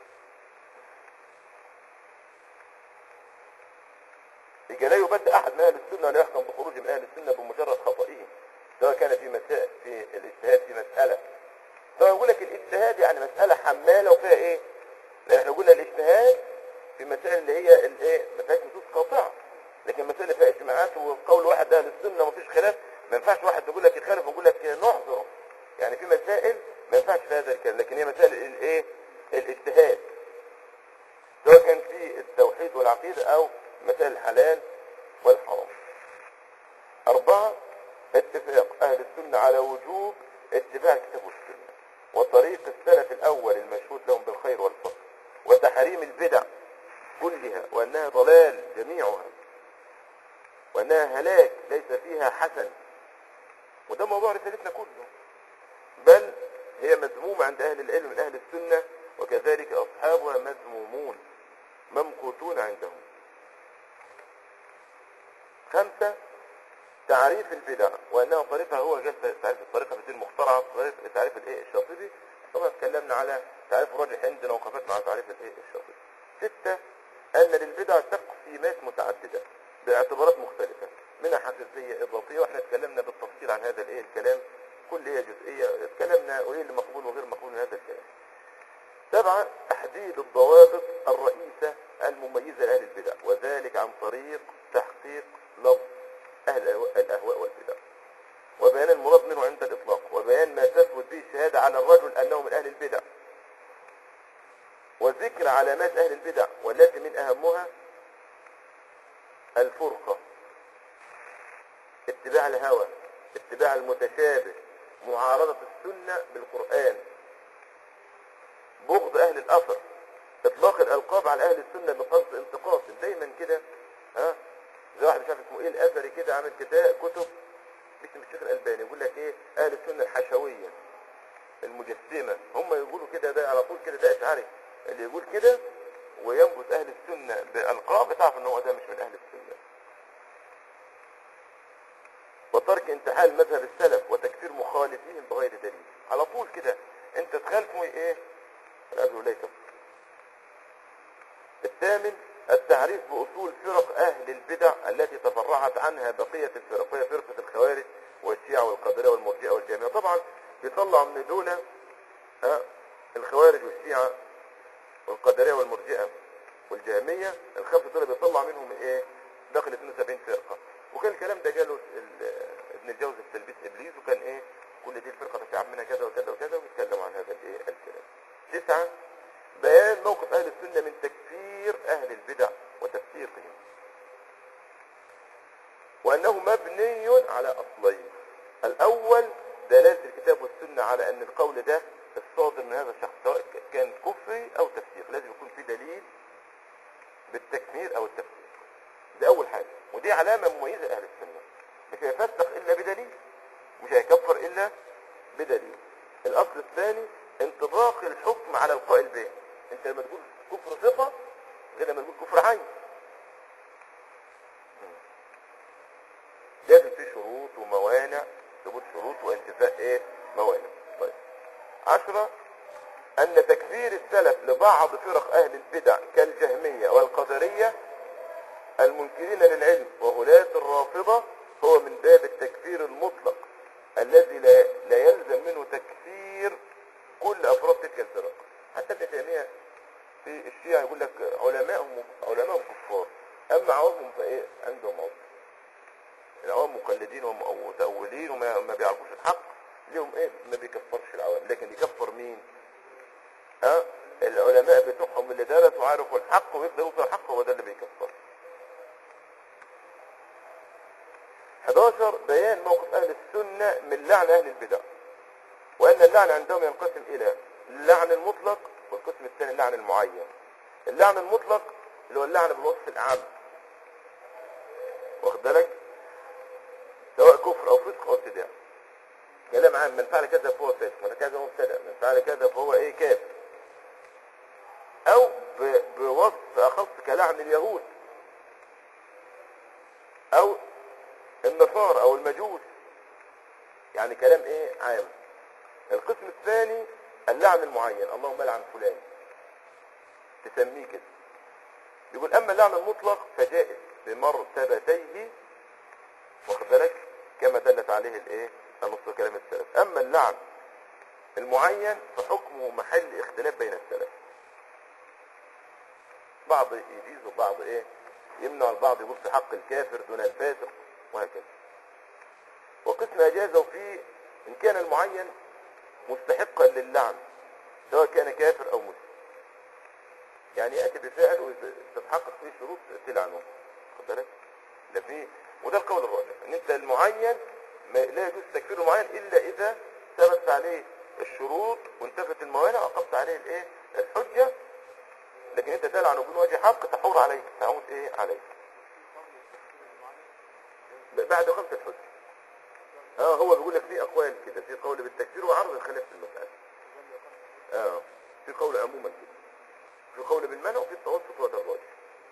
يبقى لا يبدأ أحد من أهل السنة ولا يحكم بخروج من أهل السنة بمجرد خطئه سواء كان في مسائل في الاجتهاد في مسألة طبعا يقول لك الاجتهاد يعني مسألة حمالة وفيها إيه؟ لأن احنا قلنا الاجتهاد في مسائل اللي هي الإيه؟ ما فيهاش نصوص قاطعة لكن المسائل اللي فيها اجتماعات وقول واحد أهل السنة ومفيش خلاف ما ينفعش واحد يقول لك يخالف ويقول لك نعذره يعني في مسائل ما ينفعش في هذا الكلام لكن هي مسائل الإيه؟ الاجتهاد سواء كان في التوحيد والعقيدة أو مسائل الحلال والحرام أربعة اتفاق أهل السنة على وجوب اتباع الكتاب والسنة وطريق السلف الأول المشهود لهم بالخير والفضل وتحريم البدع كلها وأنها ضلال جميعها وأنها هلاك ليس فيها حسن وده موضوع رسالتنا كله بل هي مذمومة عند أهل العلم من أهل السنة وكذلك أصحابها مذمومون ممقوتون عندهم خمسة تعريف البدع وأنها طريقة هو جاء تعريف الطريقة في الدين المخترعة طريقة تعريف الإيه الشاطبي طبعا اتكلمنا على تعريف الراجح عندنا وقفتنا على تعريف الإيه الشاطبي ستة أن للبدع تقسيمات متعددة باعتبارات مختلفة منها حقيقية إضافية واحنا اتكلمنا بالتفصيل عن هذا الإيه الكلام كل هي جزئية اتكلمنا وإيه اللي مقبول وغير مقبول من هذا الكلام سبعة تحديد الضوابط الرئيسة المميزة لأهل البدع وذلك عن طريق تحقيق لفظ أهل الأهواء- الأهواء والبدع وبيان المراد منه عند الإطلاق وبيان ما تثبت به الشهادة على الرجل أنه من أهل البدع وذكر علامات أهل البدع والتي من أهمها الفرقة اتباع الهوى اتباع المتشابه معارضة السنة بالقرآن بغض اهل الاثر اطلاق الالقاب على اهل السنه بقصد انتقاص دايما كده ها زي واحد مش عارف اسمه ايه الاثري كده عامل كتاب كتب باسم الشيخ الالباني يقول لك ايه اهل السنه الحشويه المجسمه هم يقولوا كده ده على طول كده ده اشعري اللي يقول كده وينبذ اهل السنه بالقاب تعرف ان هو ده مش من اهل السنه وترك انتحال مذهب السلف وتكفير مخالفيهم بغير دليل على طول كده انت تخالفه ايه والعياذ بالله كفر الثامن التعريف بأصول فرق أهل البدع التي تفرعت عنها بقية الفرق وهي فرقة الخوارج والشيعة والقادرية والمرجئة والجامعة طبعا بيطلع من دول ها، الخوارج والشيعة والقادرية والمرجئة والجهمية الخمسة دول بيطلع منهم ايه داخل 72 فرقة وكان الكلام ده جاله ال- ابن الجوزي في تلبيس ابليس وكان ايه كل دي الفرقة تتعب منها كذا وكذا وكذا وبيتكلم عن هذا الايه الكلام تسعة بيان موقف اهل السنة من تكفير اهل البدع وتفسيقهم وأنه مبني على أصلين الأول دلالة الكتاب والسنة على أن القول ده الصادر من هذا الشخص سواء كان كفري أو تفسيق لازم يكون في دليل بالتكفير أو التفسيق دي أول حاجة ودي علامة مميزة أهل السنة مش هيفسق إلا بدليل مش هيكفر إلا بدليل الأصل الثاني انطباق الحكم على القائل به أنت لما تقول كفر ثقة غير لما تقول كفر عين لازم في شروط وموانع ثبوت شروط وانتفاء ايه موانع طيب عشرة ان تكفير السلف لبعض فرق اهل البدع كالجهمية والقدرية المنكرين للعلم وغلاة الرافضة هو من باب التكفير المطلق الذي لا, لا يلزم منه تكفير كل افراد تلك الفرق حتى ابن تيمية في الشيعة يقول لك علماءهم علماءهم كفار اما عوامهم فايه عندهم عذر العوام مقلدين ومتأولين وما ما بيعرفوش الحق ليهم ايه ما بيكفرش العوام لكن يكفر مين ها العلماء بتوعهم اللي درسوا وعرفوا الحق ويقدروا يوصل الحق هو ده اللي بيكفر 11 بيان موقف اهل السنة من لعن اهل البدع وان اللعن عندهم ينقسم الى اللعن المطلق والقسم الثاني اللعن المعين اللعن المطلق اللي هو اللعن بالوصف العام واخد بالك سواء كفر او فسق او ابتداع كلام عام من فعل كذا فهو فاسق من كذا فهو مبتدع من فعل كذا فهو ايه كافر او ب- بوصف اخص كلعن اليهود او النصارى او المجوس يعني كلام ايه عام القسم الثاني اللعن المعين اللهم لعن فلان تسميه كده يقول اما اللعن المطلق فجائز بمرتبتيه واخد بالك كما دلت عليه الايه النص كلام السلف اما اللعن المعين فحكمه محل اختلاف بين السلف بعض يجيز وبعض ايه يمنع البعض يقول في حق الكافر دون الفاسق وهكذا وقسم اجازه فيه ان كان المعين مستحقا للعن سواء كان كافر او مسلم يعني ياتي بفعل وتتحقق فيه شروط تلعنه خد بالك ده فيه وده القول الراجح ان انت المعين ما لا يجوز تكفير المعين الا اذا ثبت عليه الشروط وانتفت الموانع وقفت عليه الايه الحجه لكن انت تلعن بدون وجه حق تحور عليك تعود ايه عليك ب- بعد خمسة الحجة اه هو بيقول لك في اقوال كده في قول بالتكفير وعرض الخلاف في المسألة اه في قول عموما كده في قول بالمنع وفي التوسط وده الراجح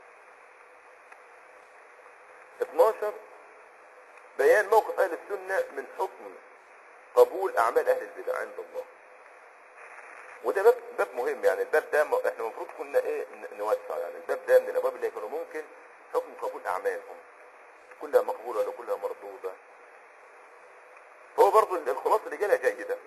12 بيان موقف اهل السنة من حكم قبول اعمال اهل البدع عند الله وده باب باب مهم يعني الباب ده م- احنا المفروض كنا ايه ن- نوسع يعني الباب ده من الابواب اللي كانوا ممكن حكم قبول اعمالهم كلها مقبوله ولا كلها مردوده هو برضو ال- الخلاصه اللي جالها جيده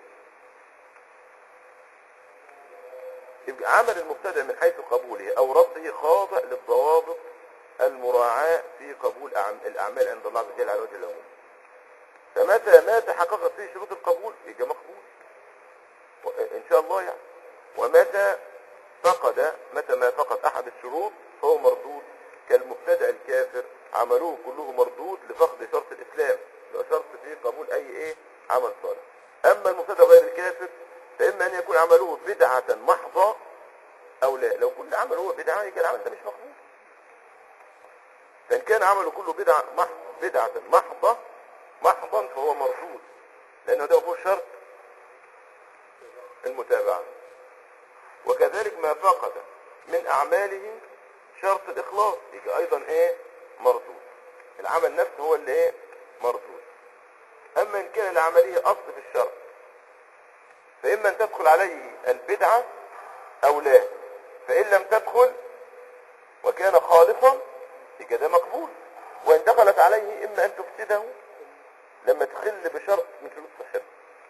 يبقى عمل المبتدع من حيث قبوله او رده خاضع للضوابط المراعاة في قبول أعم- الأعمال عند الله عز وجل على وجه العموم فمتى ما تحققت فيه شروط القبول يبقى مقبول و- إن شاء الله يعني ومتى فقد متى ما فقد أحد الشروط فهو مردود كالمبتدع الكافر عملوه كله مردود لفقد شرط الإسلام لو شرط فيه قبول أي إيه عمل صالح أما المبتدع غير الكافر فإما أن يكون عمله بدعة محضة أو لا لو كل عمل هو بدعة يبقى العمل ده مش مقبول فإن كان عمله كله بدعة محض بدعة محضة محضا فهو مردود لأنه ده هو شرط المتابعة وكذلك ما فقد من أعماله شرط الإخلاص يجي أيضا إيه مردود العمل نفسه هو اللي إيه مردود أما إن كان لعمله أصل في الشرط فإما أن تدخل عليه البدعة أو لا فإن لم تدخل وكان خالصا يبقى ده مقبول وإن دخلت عليه إما أن تفسده لما تخل بشرط من شروط صحته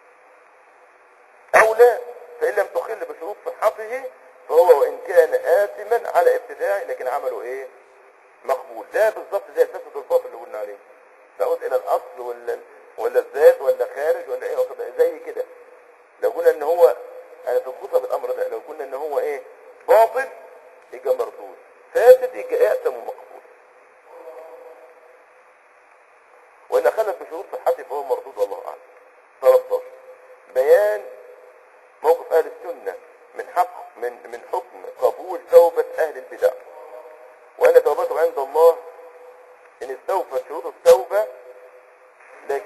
أو لا فإن لم تخل بشروط صحته فهو وإن كان آثما على ابتداعه لكن عمله إيه مقبول ده بالظبط زي الفسد الباطل اللي قلنا عليه تعود إلى الأصل ولا ولا الذات ولا خارج ولا إيه واخد- زي كده لو قلنا إن هو أنا تضبطها بالأمر ده لو قلنا إن هو إيه باطل يبقى مردود فاسد يبقى آثم ومقبول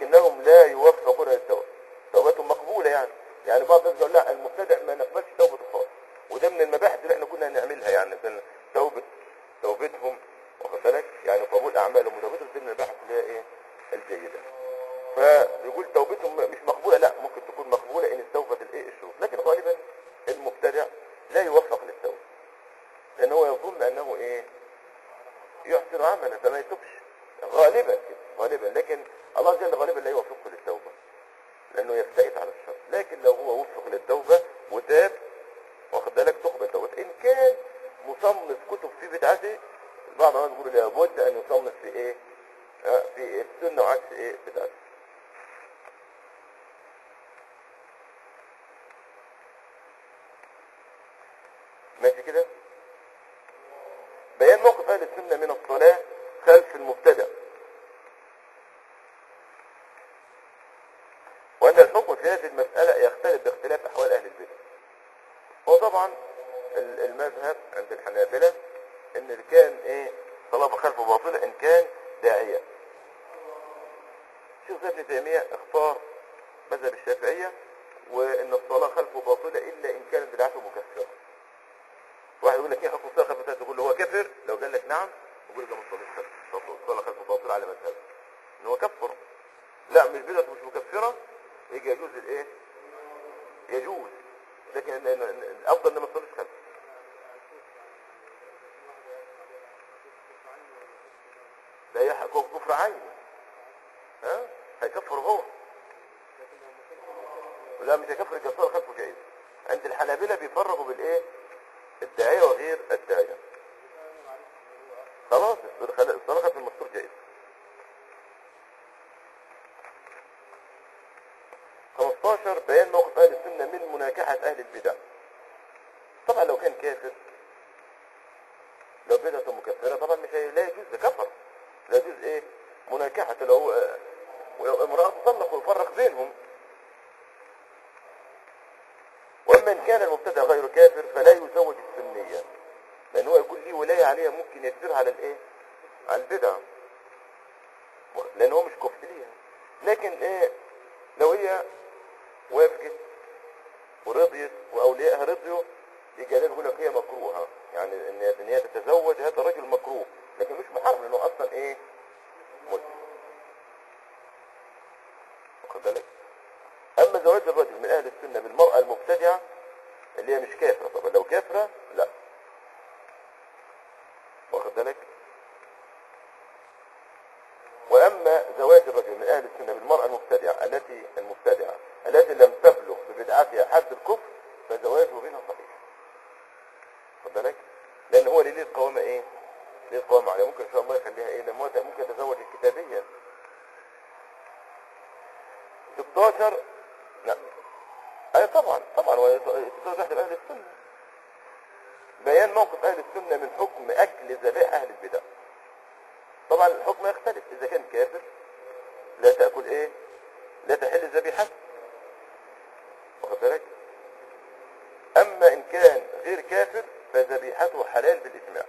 لكنهم لا يوفقون للتوبة توبتهم مقبولة يعني يعني بعض الناس يقول لا المبتدع ما نقبلش توبته خالص وده من المباحث اللي احنا كنا هنعملها يعني مثلا توبة توبتهم واخد بالك يعني قبول اعمالهم وتوبتهم دي من المباحث اللي هي ايه الجيدة فيقول توبتهم مش مقبولة لا ممكن تكون مقبولة ان استوفت الايه الشروط لكن غالبا المبتدع لا يوفق للتوبة لان هو يظن انه ايه يحسن عملا فما يتوبش غالبا كده غالبا لكن الله جل غالبا لا يوفقه للتوبة لانه يفتئت على الشر لكن لو هو وفق للتوبة وتاب واخد بالك تقبل توبته ان كان مصنف كتب في بدعته بعض الناس يقول لابد ان يصنف في ايه آه، في السنة وعكس ايه بدعته ماشي كده بيان موقف اهل السنة من الصلاة خلف المبتدع وأن الحكم في هذه المسألة يختلف باختلاف أحوال أهل البدع وطبعا ال- المذهب عند الحنابلة إن اللي كان إيه صلاة خلفه باطلة إن كان داعية شيخ ابن تيمية اختار مذهب الشافعية وإن الصلاة خلفه باطلة إلا إن كانت بدعته مكفرة واحد يقول لك ايه حكم الصلاه خلف الفاتحه تقول له هو كافر لو قال لك نعم يقول له ما تصليش خلف الصلاه خلف باطل على مذهبه ان هو كفر لا مش بدعه مش مكفره يجي يجوز الايه يجوز لكن ال- ال- ال- الافضل ان ما تصليش خلف لا يحكم كفر عيني ها هيكفر هو لا مش هيكفر الجسار خلفه جائز عند الحنابلة بيفرقوا بالايه الداعية وغير الداعية خلاص الصلاة الصلاة خلف المستور جائز 15 بيان موقف اهل السنة من مناكحة اهل البدع طبعا لو كان كافر لو بدعة مكفرة طبعا مش هي- لا يجوز ده كفر لا يجوز ايه مناكحة لو آه، ولو امرأة تطلق ويفرق بينهم واما ان كان المبتدع غير كافر فلا يزوج السنية لان هو يكون ليه ولاية عليها ممكن يسيرها على الايه على البدع لان هو مش كفء ليها لكن ايه لو هي وافقت ورضيت واوليائها رضيوا يجي لازم يقول لك هي مكروهه يعني ان هي- ان هي تتزوج هذا رجل مكروه لكن مش محرم لانه اصلا ايه مسلم واخد بالك اما زواج الرجل من اهل السنه بالمراه المبتدعه اللي هي مش كافره طبعا لو كافره لا واخد بالك واما زواج الرجل من اهل السنه بالمراه المبتدعه التي المبتدعه التي لم تبلغ ببدعتها حد الكفر فزواجه بها صحيح خد بالك لان هو ليه القوامه ايه ليه القوامه عليه ممكن ان شاء الله يخليها ايه لما هو ممكن يتزوج الكتابيه 16 لا اي طبعا طبعا هو يتزوج واحد من اهل السنه بيان موقف اهل السنه من حكم اكل ذبائح اهل البدع طبعا الحكم يختلف اذا كان كافر لا تاكل ايه لا تحل ذبيحته واخد بالك اما ان كان غير كافر فذبيحته حلال بالاجماع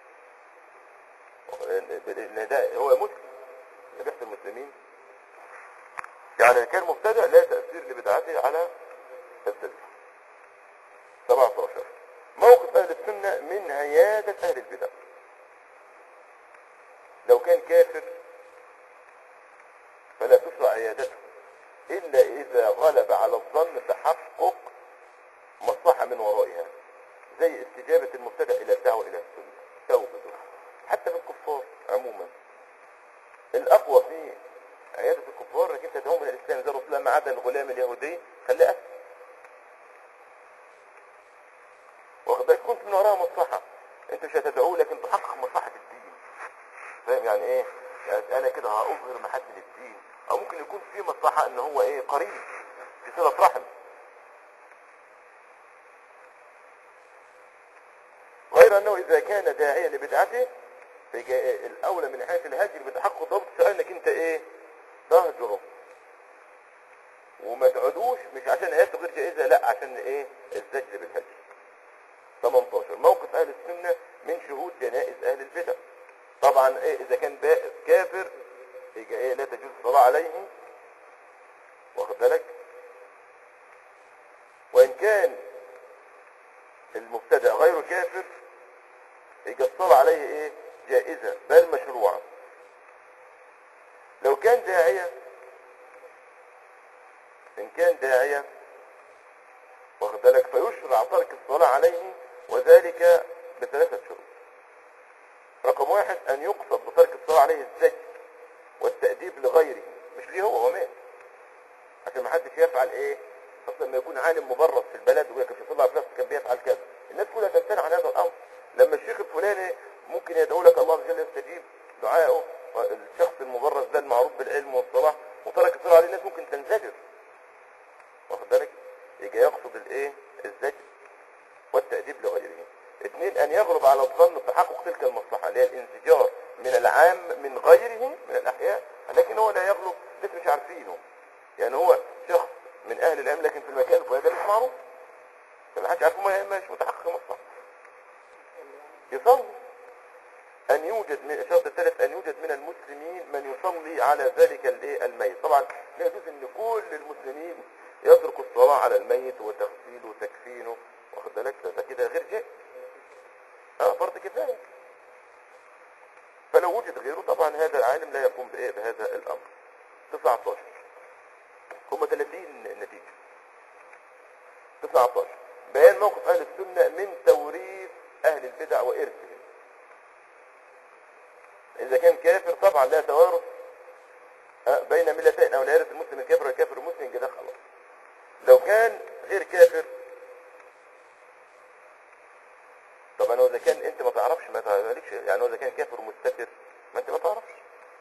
لان ده هو مسلم ذبيحه المسلمين يعني إن كان مبتدع لا تاثير لبدعته على الذبيحه 17 موقف اهل السنه من عياده اهل البدع لو كان كافر فلا تشرع عيادته إلا إذا غلب على الظن تحقق مصلحة من ورائها زي استجابة المبتدع إلى الدعوة إلى السنة توبته حتى في الكفار عموما الأقوى في عيادة الكفار انك انت تدعوهم إلى الإسلام زي الرسول ما عدا الغلام اليهودي خليه أسلم واخد بالك كنت من وراها مصلحة انت مش هتدعوه لكن تحقق مصلحة الدين فاهم يعني ايه يعني انا كده هاظهر محاسن الدين او ممكن يكون في مصلحة ان هو ايه قريب في صلة رحم غير انه اذا كان داعيا لبدعته فيجي الاولى من حيث الهجر بتحقق ضبط الشرع انك انت ايه تهجره وما تعدوش مش عشان اياته غير جائزة لا عشان ايه الزجر بالهجر 18 موقف اهل السنة من شهود جنائز اهل البدع طبعا ايه اذا كان با- كافر يبقى ايه لا تجوز الصلاة عليه كان المبتدع غير كافر يبقى الصلاة عليه ايه جائزة بل مشروعة لو كان داعية ان كان داعية واخد بالك فيشرع ترك الصلاة عليه وذلك بثلاثة شروط رقم واحد ان يقصد بترك الصلاة عليه الزج والتأديب لغيره مش ليه هو هو مات عشان ما حدش يفعل ايه اصلا لما يكون عالم مبرز في البلد ويقول لك في الله في نفسه كان بيفعل كذا الناس كلها تمتنع عن هذا الامر لما الشيخ الفلاني ممكن يدعو لك الله عز وجل يستجيب دعائه الشخص المبرز ده المعروف بالعلم والصلاح وترك الصلاة عليه الناس ممكن تنزجر واخد بالك يجي يقصد الايه الزجر والتأديب لغيره اثنين ان يغلب على الظن بتحقق تلك المصلحة اللي هي الانزجار من العام من غيره من الاحياء لكن هو لا يغلب ناس مش عارفينه يعني هو شخص من اهل العلم لكن في المكان الفلاني ده مش معروف فما حدش عارفه ما مش متحقق مصلحة يصلي ان يوجد من الشرط الثالث ان يوجد من المسلمين من يصلي على ذلك الايه الميت طبعا لا يجوز ان كل المسلمين يتركوا الصلاة على الميت وتغسيله وتكفينه واخد بالك ده ده كده غير جائز اه فرض كفاية فلو وجد غيره طبعا هذا العالم لا يقوم بايه بهذا الامر 19 هم 30 نتيجة 19 بيان موقف اهل السنة من توريث اهل البدع وارثهم اذا كان كافر طبعا لا توارث آه، بين ملتين او لا يرث المسلم الكافر والكافر المسلم كده خلاص لو كان غير كافر طبعا هو اذا كان انت ما تعرفش ما تعرفش يعني هو اذا كان كافر ومستتر ما انت ما تعرفش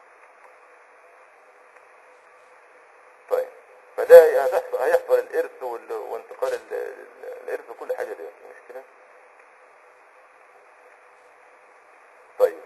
طيب فده هتحصل هيحصل الارث وال- وانتقال ال- ال- الارث وكل حاجه دي مش كده طيب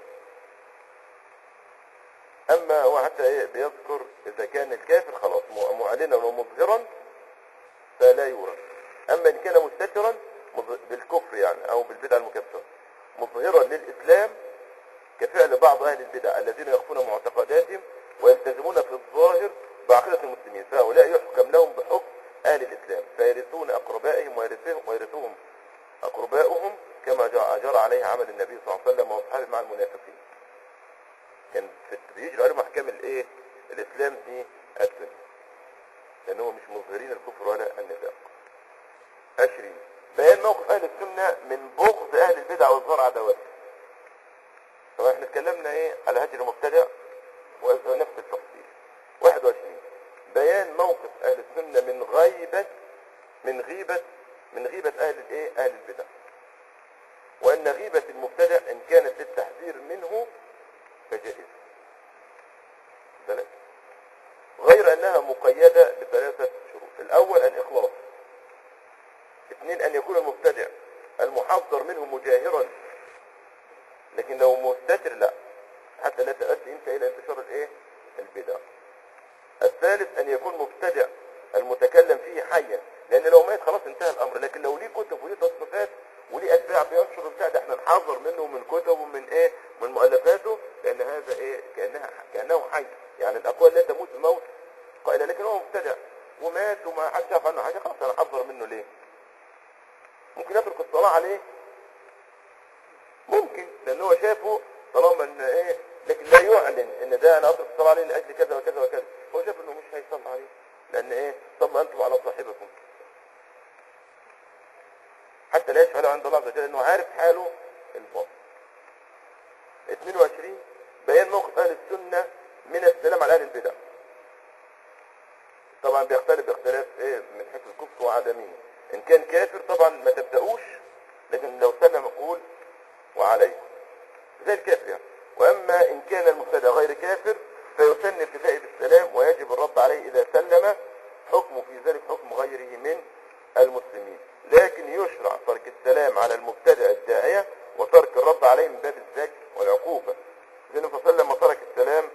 اما هو حتى ايه بيذكر اذا كان الكافر خلاص م- معلنا ومظهرا فلا يورث اما ان كان مستترا مظ- بالكفر يعني او بالبدع المكفره مظهرا للاسلام كفعل بعض اهل البدع الذين يخفون معتقداتهم ويلتزمون في الظاهر بعقيده المسلمين فهؤلاء يحكم لهم بحكم اهل الاسلام فيرثون اقربائهم ويرثهم ويرثهم اقربائهم كما جرى جرى عليه عمل النبي صلى الله عليه وسلم واصحابه مع المنافقين كان في بيجري عليهم احكام الايه الاسلام في الدنيا لان هم مش مظهرين الكفر ولا النفاق عشرين بيان موقف اهل السنه من بغض اهل البدع والزرع عداوات طبعا احنا اتكلمنا ايه على هجر المبتدع ونفس التفصيل 21 بيان موقف اهل السنه من غيبه من غيبه من غيبه اهل الايه اهل البدع وان غيبه المبتدع ان كانت للتحذير منه فجائزه بالك غير انها مقيده بثلاثه شروط الاول الاخلاص اثنين ان يكون المبتدع المحذر منه مجاهرا لكن لو مستتر لا حتى لا تؤدي انت الى انتشار الايه البدع الثالث ان يكون مبتدع المتكلم فيه حيا لان لو مات خلاص انتهى الامر لكن لو ليه كتب وليه تصنيفات وليه اتباع بينشر البتاع ده احنا نحذر منه ومن كتبه ومن ايه من مؤلفاته لان هذا ايه كانها كانه حي يعني الاقوال لا تموت بموت قائله لكن هو مبتدع ومات وما حدش يعرف عنه حاجه خلاص انا احذر منه ليه ممكن يترك الصلاه عليه ممكن لان هو شافه طالما ان ايه لكن لا يعلن ان ده انا اترك الصلاه عليه لاجل كذا وكذا وكذا هو شاف انه مش هيصلي عليه لان ايه صلى انتم على صاحبكم حتى لا يشفع له عند الله عز وجل انه عارف حاله الباطن 22 بيان موقف اهل السنه من السلام على اهل البدع طبعا بيختلف باختلاف ايه من حيث الكفر وعدمه ان كان كافر طبعا ما تبداوش لكن لو سلم قول وعليكم زي الكافر يعني واما ان كان المبتدع غير كافر فيسن ابتداء بالسلام ويجب الرد عليه اذا سلم حكمه في ذلك حكم غيره من المسلمين لكن يشرع ترك السلام على المبتدع الداعية وترك الرد عليه من باب الزج والعقوبة زي النبي صلى الله عليه وسلم ترك السلام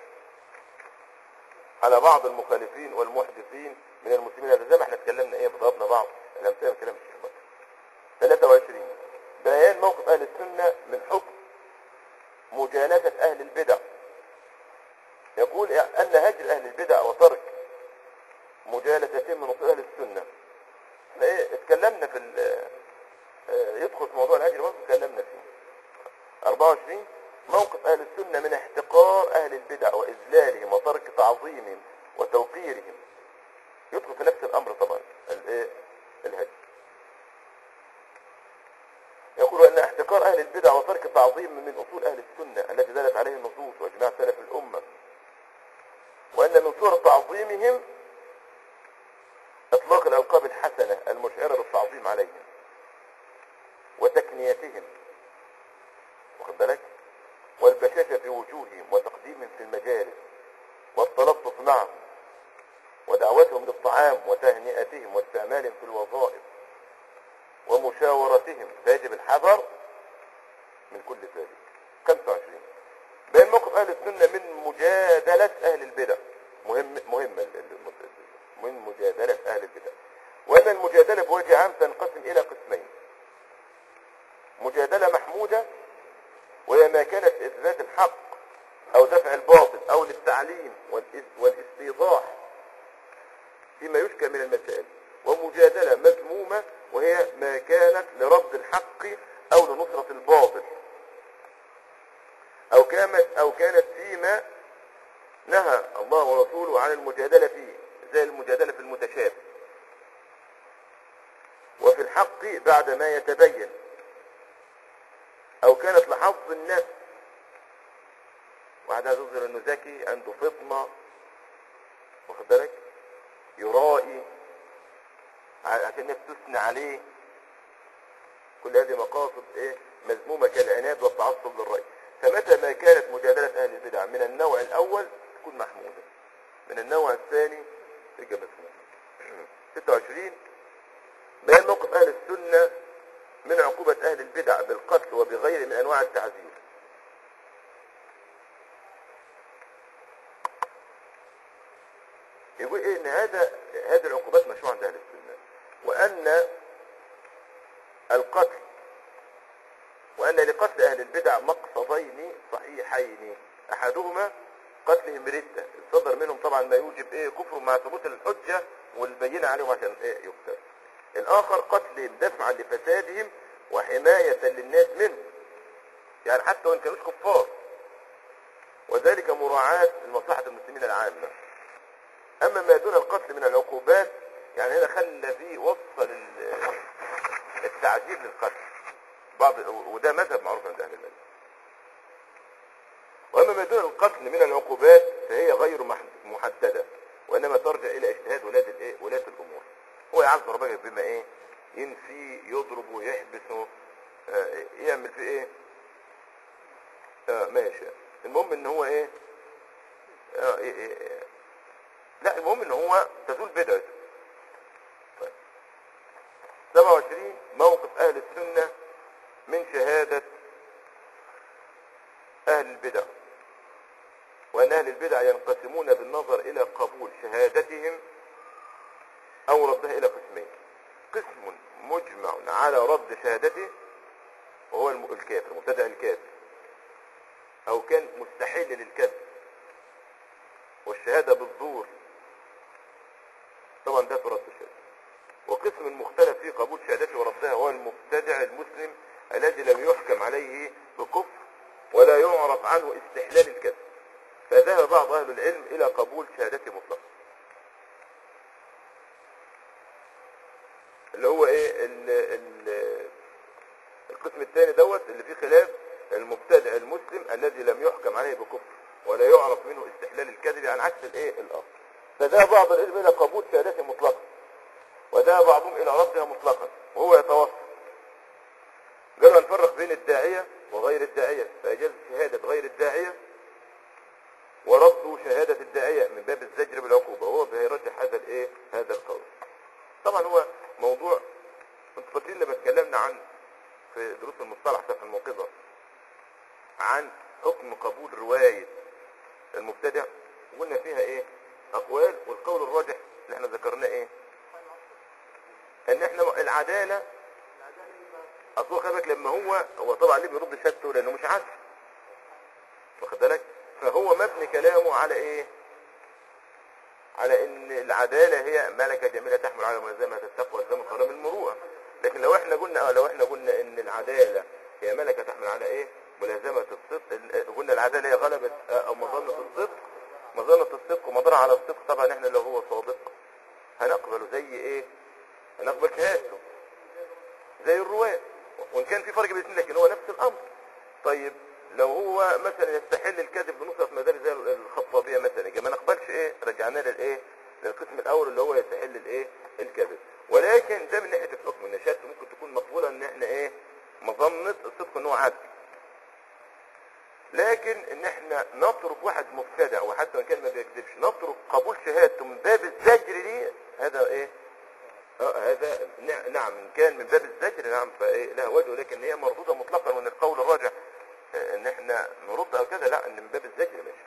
على بعض المخالفين والمحدثين من المسلمين هذا زي ما احنا اتكلمنا ايه بضربنا بعض الامثله من كلام الشيخ بكر 23 بيان موقف اهل السنه من حكم مجالسه اهل البدع يقول ان هجر اهل البدع وترك مجالستهم من اصول اهل السنه احنا ايه اتكلمنا تكلمنا في ال- آه، يدخل في موضوع الهجر برضه تكلمنا فيه 24 موقف اهل السنة من احتقار اهل البدع واذلالهم وترك تعظيمهم وتوقيرهم يدخل في نفس الامر طبعا الايه الهجر يقول ان احتقار اهل البدع وترك تعظيم من اصول اهل السنة التي دلت عليه النصوص واجماع سلف الامة وان من صور تعظيمهم اطلاق الالقاب الحسنة المشعرة بالتعظيم عليهم وتكنيتهم واخد بالك والبشاشة في وجوههم وتقديمهم في المجالس والتلطف معهم ودعوتهم للطعام وتهنئتهم واستعمالهم في الوظائف ومشاورتهم فيجب الحذر من كل ذلك 25 بين موقف اهل السنة من مجادلة اهل البدع مهم مهمة ال- ال- من مجادلة اهل البدع وان المجادلة بوجه عام تنقسم الى قسمين مجادلة محمودة وهي ما كانت إثبات الحق أو دفع الباطل أو للتعليم والإس- والاستيضاح فيما يشكى من المسائل ومجادلة مذمومة وهي ما كانت لرد الحق أو لنصرة الباطل أو كانت أو كانت فيما نهى الله ورسوله عن المجادلة فيه زي المجادلة في المتشابه وفي الحق بعد ما يتبين او كانت لحظ النفس واحد عايز يظهر انه ذكي عنده فطنة واخد بالك يرائي ع- عشان الناس تثني عليه كل هذه مقاصد ايه مذمومة كالعناد والتعصب للرأي فمتى ما كانت مجادلة اهل البدع من النوع الاول تكون محمودة من النوع الثاني تبقى مسمومة 26 بيان موقف اهل السنة من عقوبة أهل البدع بالقتل وبغيره من أنواع التعذيب يقول إيه إن هذا هذه العقوبات مشروعة عند أهل السنة وأن القتل وأن لقتل أهل البدع مقصدين صحيحين أحدهما قتلهم ردة صدر منهم طبعا ما يوجب إيه كفر مع ثبوت الحجة والبينة عليهم عشان إيه يقتل الآخر قتلهم دفعا لفسادهم وحماية للناس منهم يعني حتى وإن كانوش كفار وذلك مراعاة لمصلحة المسلمين العامة أما ما دون القتل من العقوبات يعني هنا خلى فيه وصف لل- التعذيب للقتل بعض وده مذهب معروف عند أهل العلم وأما ما دون القتل من العقوبات فهي غير مح- محددة وإنما ترجع إلى اجتهاد ولاة الإيه؟ ولاة الأمور هو يعذر بقى بما إيه ينفي يضرب ويحبس آه، يعمل في إيه آه ماشي المهم إن هو إيه آه إيه إيه إيه. لا المهم إن هو تزول بدعته طيب 27 موقف أهل السنة من شهادة أهل البدع وأن أهل البدع ينقسمون بالنظر إلى قبول شهادتهم أو ردها إلى قسمين قسم مجمع على رد شهادته وهو الم- الكافر مبتدع الكافر أو كان مستحيل للكذب والشهادة بالزور طبعا ده ترد الشهادة وقسم مختلف في قبول شهادته وردها هو المبتدع المسلم الذي لم يحكم عليه بكفر ولا يعرف عنه استحلال الكذب فذهب بعض أهل العلم إلى قبول شهادته مطلقا اللي هو ايه ال ال القسم الثاني دوت اللي فيه خلاف المبتدع المسلم الذي لم يحكم عليه بكفر ولا يعرف منه استحلال الكذب عن عكس الايه الاصل فذهب بعض العلم الى قبول شهادته مطلقا وذهب بعضهم الى ردها مطلقا وهو يتوسط قالوا نفرق بين الداعية وغير الداعية فأجاز شهادة غير الداعية وردوا شهادة الداعية من باب الزجر بالعقوبة وهو بيرجح هذا الايه هذا القول طبعا هو موضوع انتوا فاكرين لما اتكلمنا عن في دروس المصطلح في الموقظة عن حكم قبول رواية المبتدع قلنا فيها ايه اقوال والقول الراجح اللي احنا ذكرناه ايه ان احنا العدالة اصل خلي بالك لما هو هو طبعا ليه بيرد شهادته لانه مش عادل واخد بالك فهو مبني كلامه على ايه على ان العدالة هي ملكة جميلة تحمل على ملزمة التقوى والزم القرام المروءة لكن لو احنا قلنا اه لو احنا قلنا ان العدالة هي ملكة تحمل على ايه ملازمة الصدق ال- قلنا العدالة هي غلبة اه، او مظنة الصدق مظنة الصدق ومضرة على الصدق طبعا احنا لو هو صادق هنقبله زي ايه هنقبل شهادته زي الرواة وان كان في فرق بين الاثنين لكن هو نفس الامر طيب لو هو مثلا يستحل الكذب بنصرة مدارس زي الخطابية مثلا يبقى ما نقبلش ايه رجعنا للايه للقسم الاول اللي هو يستحل الايه الكذب ولكن ده من ناحية الحكم ان شهادته ممكن تكون مقبولة ان احنا ايه مظنة الصدق ان هو عدل لكن ان احنا نترك واحد مبتدع وحتى وان كان ما بيكذبش نترك قبول شهادته من باب الزجر ليه هذا ايه اه هذا نع- نعم ان كان من باب الزجر نعم فايه لها وجه ولكن هي مردوده مطلقا وان القول الراجح اه، ان احنا نرد او كذا لا ان من باب الزجر ماشي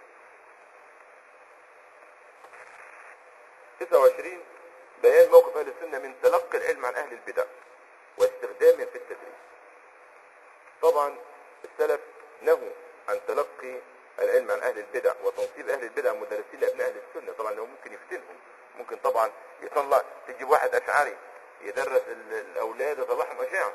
29 بيان موقف اهل السنه من تلقي العلم عن اهل البدع واستخدامه في التدريس طبعا السلف نهوا عن تلقي العلم عن اهل البدع وتنصيب اهل البدع مدرسين لابناء اهل السنه طبعا هو ممكن يفتنهم ممكن طبعا يطلع تجيب واحد اشعري يدرس ال- الاولاد يطلعهم اشاعره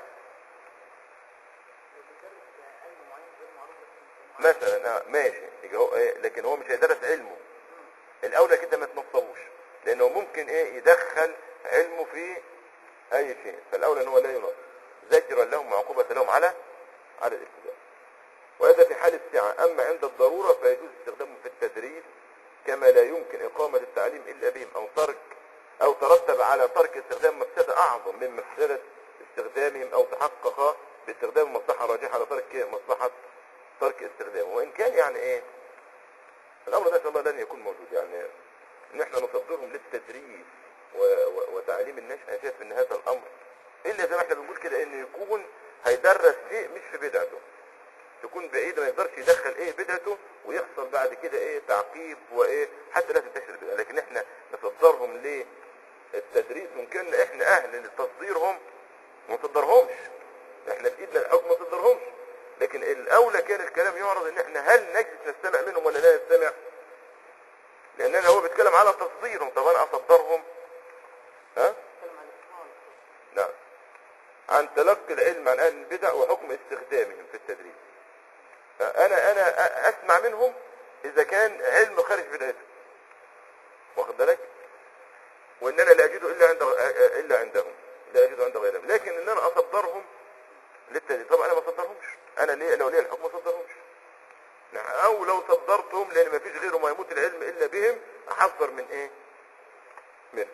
مثلا اه ماشي يبقى هو ايه لكن هو مش هيدرس علمه الاولى كده ما تنصبوش لانه ممكن ايه يدخل علمه في اي شيء فالاولى ان هو لا ينصب زجرا لهم وعقوبة لهم على على الابتداء وهذا في حال السعة اما عند الضرورة فيجوز استخدامه في التدريس كما لا يمكن اقامة التعليم الا بهم او ترك او ترتب على ترك استخدام مفسدة اعظم من مفسدة استخدامهم او تحقق باستخدام مصلحة راجحة على ترك مصلحة ترك استخدامه وان كان يعني ايه الامر ده ان شاء الله لن يكون موجود يعني ان احنا نصدرهم للتدريس و... و... وتعليم الناس انا شايف ان هذا الامر الا زي ما احنا بنقول كده انه يكون هيدرس شيء مش في بدعته تكون بعيد ما يقدرش يدخل ايه بدعته ويحصل بعد كده ايه تعقيب وايه حتى لا تنتشر البدعه لكن احنا نصدرهم للتدريس ممكن احنا اهل لتصديرهم ما نصدرهمش احنا في ايدنا الحكم ما نصدرهمش لكن الاولى كان الكلام يعرض ان احنا هل نجلس نستمع منهم ولا لا نستمع لان انا هو بيتكلم على تصديرهم طب انا اصدرهم ها نعم عن تلقي العلم عن اهل البدع وحكم استخدامهم في التدريس انا انا أ- اسمع منهم اذا كان علم خارج بدايته واخد بالك وان انا لا اجده الا عند الا عندهم لا اجده عند غيرهم لكن ان انا اصدرهم للتدريس طبعا انا ما اصدرهمش انا ليه لو ليه الحكم ما اصدرهمش نعم، او لو صدرتهم لان ما فيش غيرهم يموت العلم الا بهم احذر من ايه منه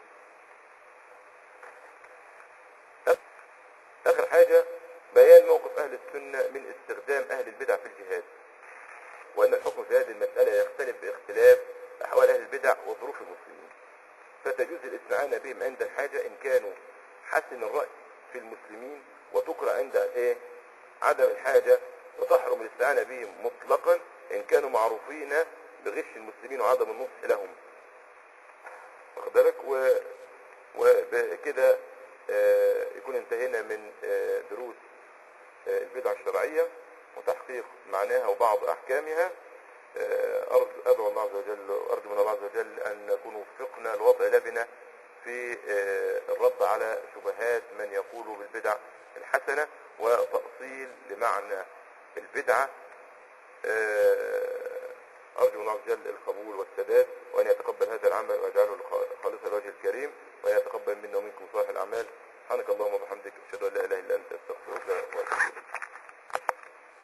اخر حاجة بيان موقف اهل السنة من استخدام اهل البدع في الجهاد وان الحكم في هذه المسألة يختلف باختلاف احوال اهل البدع وظروف المسلمين فتجوز الاستعانة بهم عند الحاجة ان كانوا حسن الرأي في المسلمين وتقرأ عند ايه عدم الحاجة وتحرم الاستعانة بهم مطلقا ان كانوا معروفين بغش المسلمين وعدم النصح لهم واخد بالك و وبكده آه، يكون انتهينا من آه، دروس آه، البدع الشرعية وتحقيق معناها وبعض أحكامها آه، أرجو أدعو الله عز وجل أرجو من الله عز وجل أن نكون وفقنا لوضع لبنة في آه، الرد على شبهات من يقول بالبدع الحسنة وتأصيل لمعنى البدعة آه، أرجو الله عز وجل القبول والسداد وأن يتقبل هذا العمل ويجعله خالصا لوجه الكريم وأن يتقبل منا ومنكم صالح الأعمال سبحانك اللهم وبحمدك أشهد أن لا إله إلا أنت أستغفرك وأتوب إليك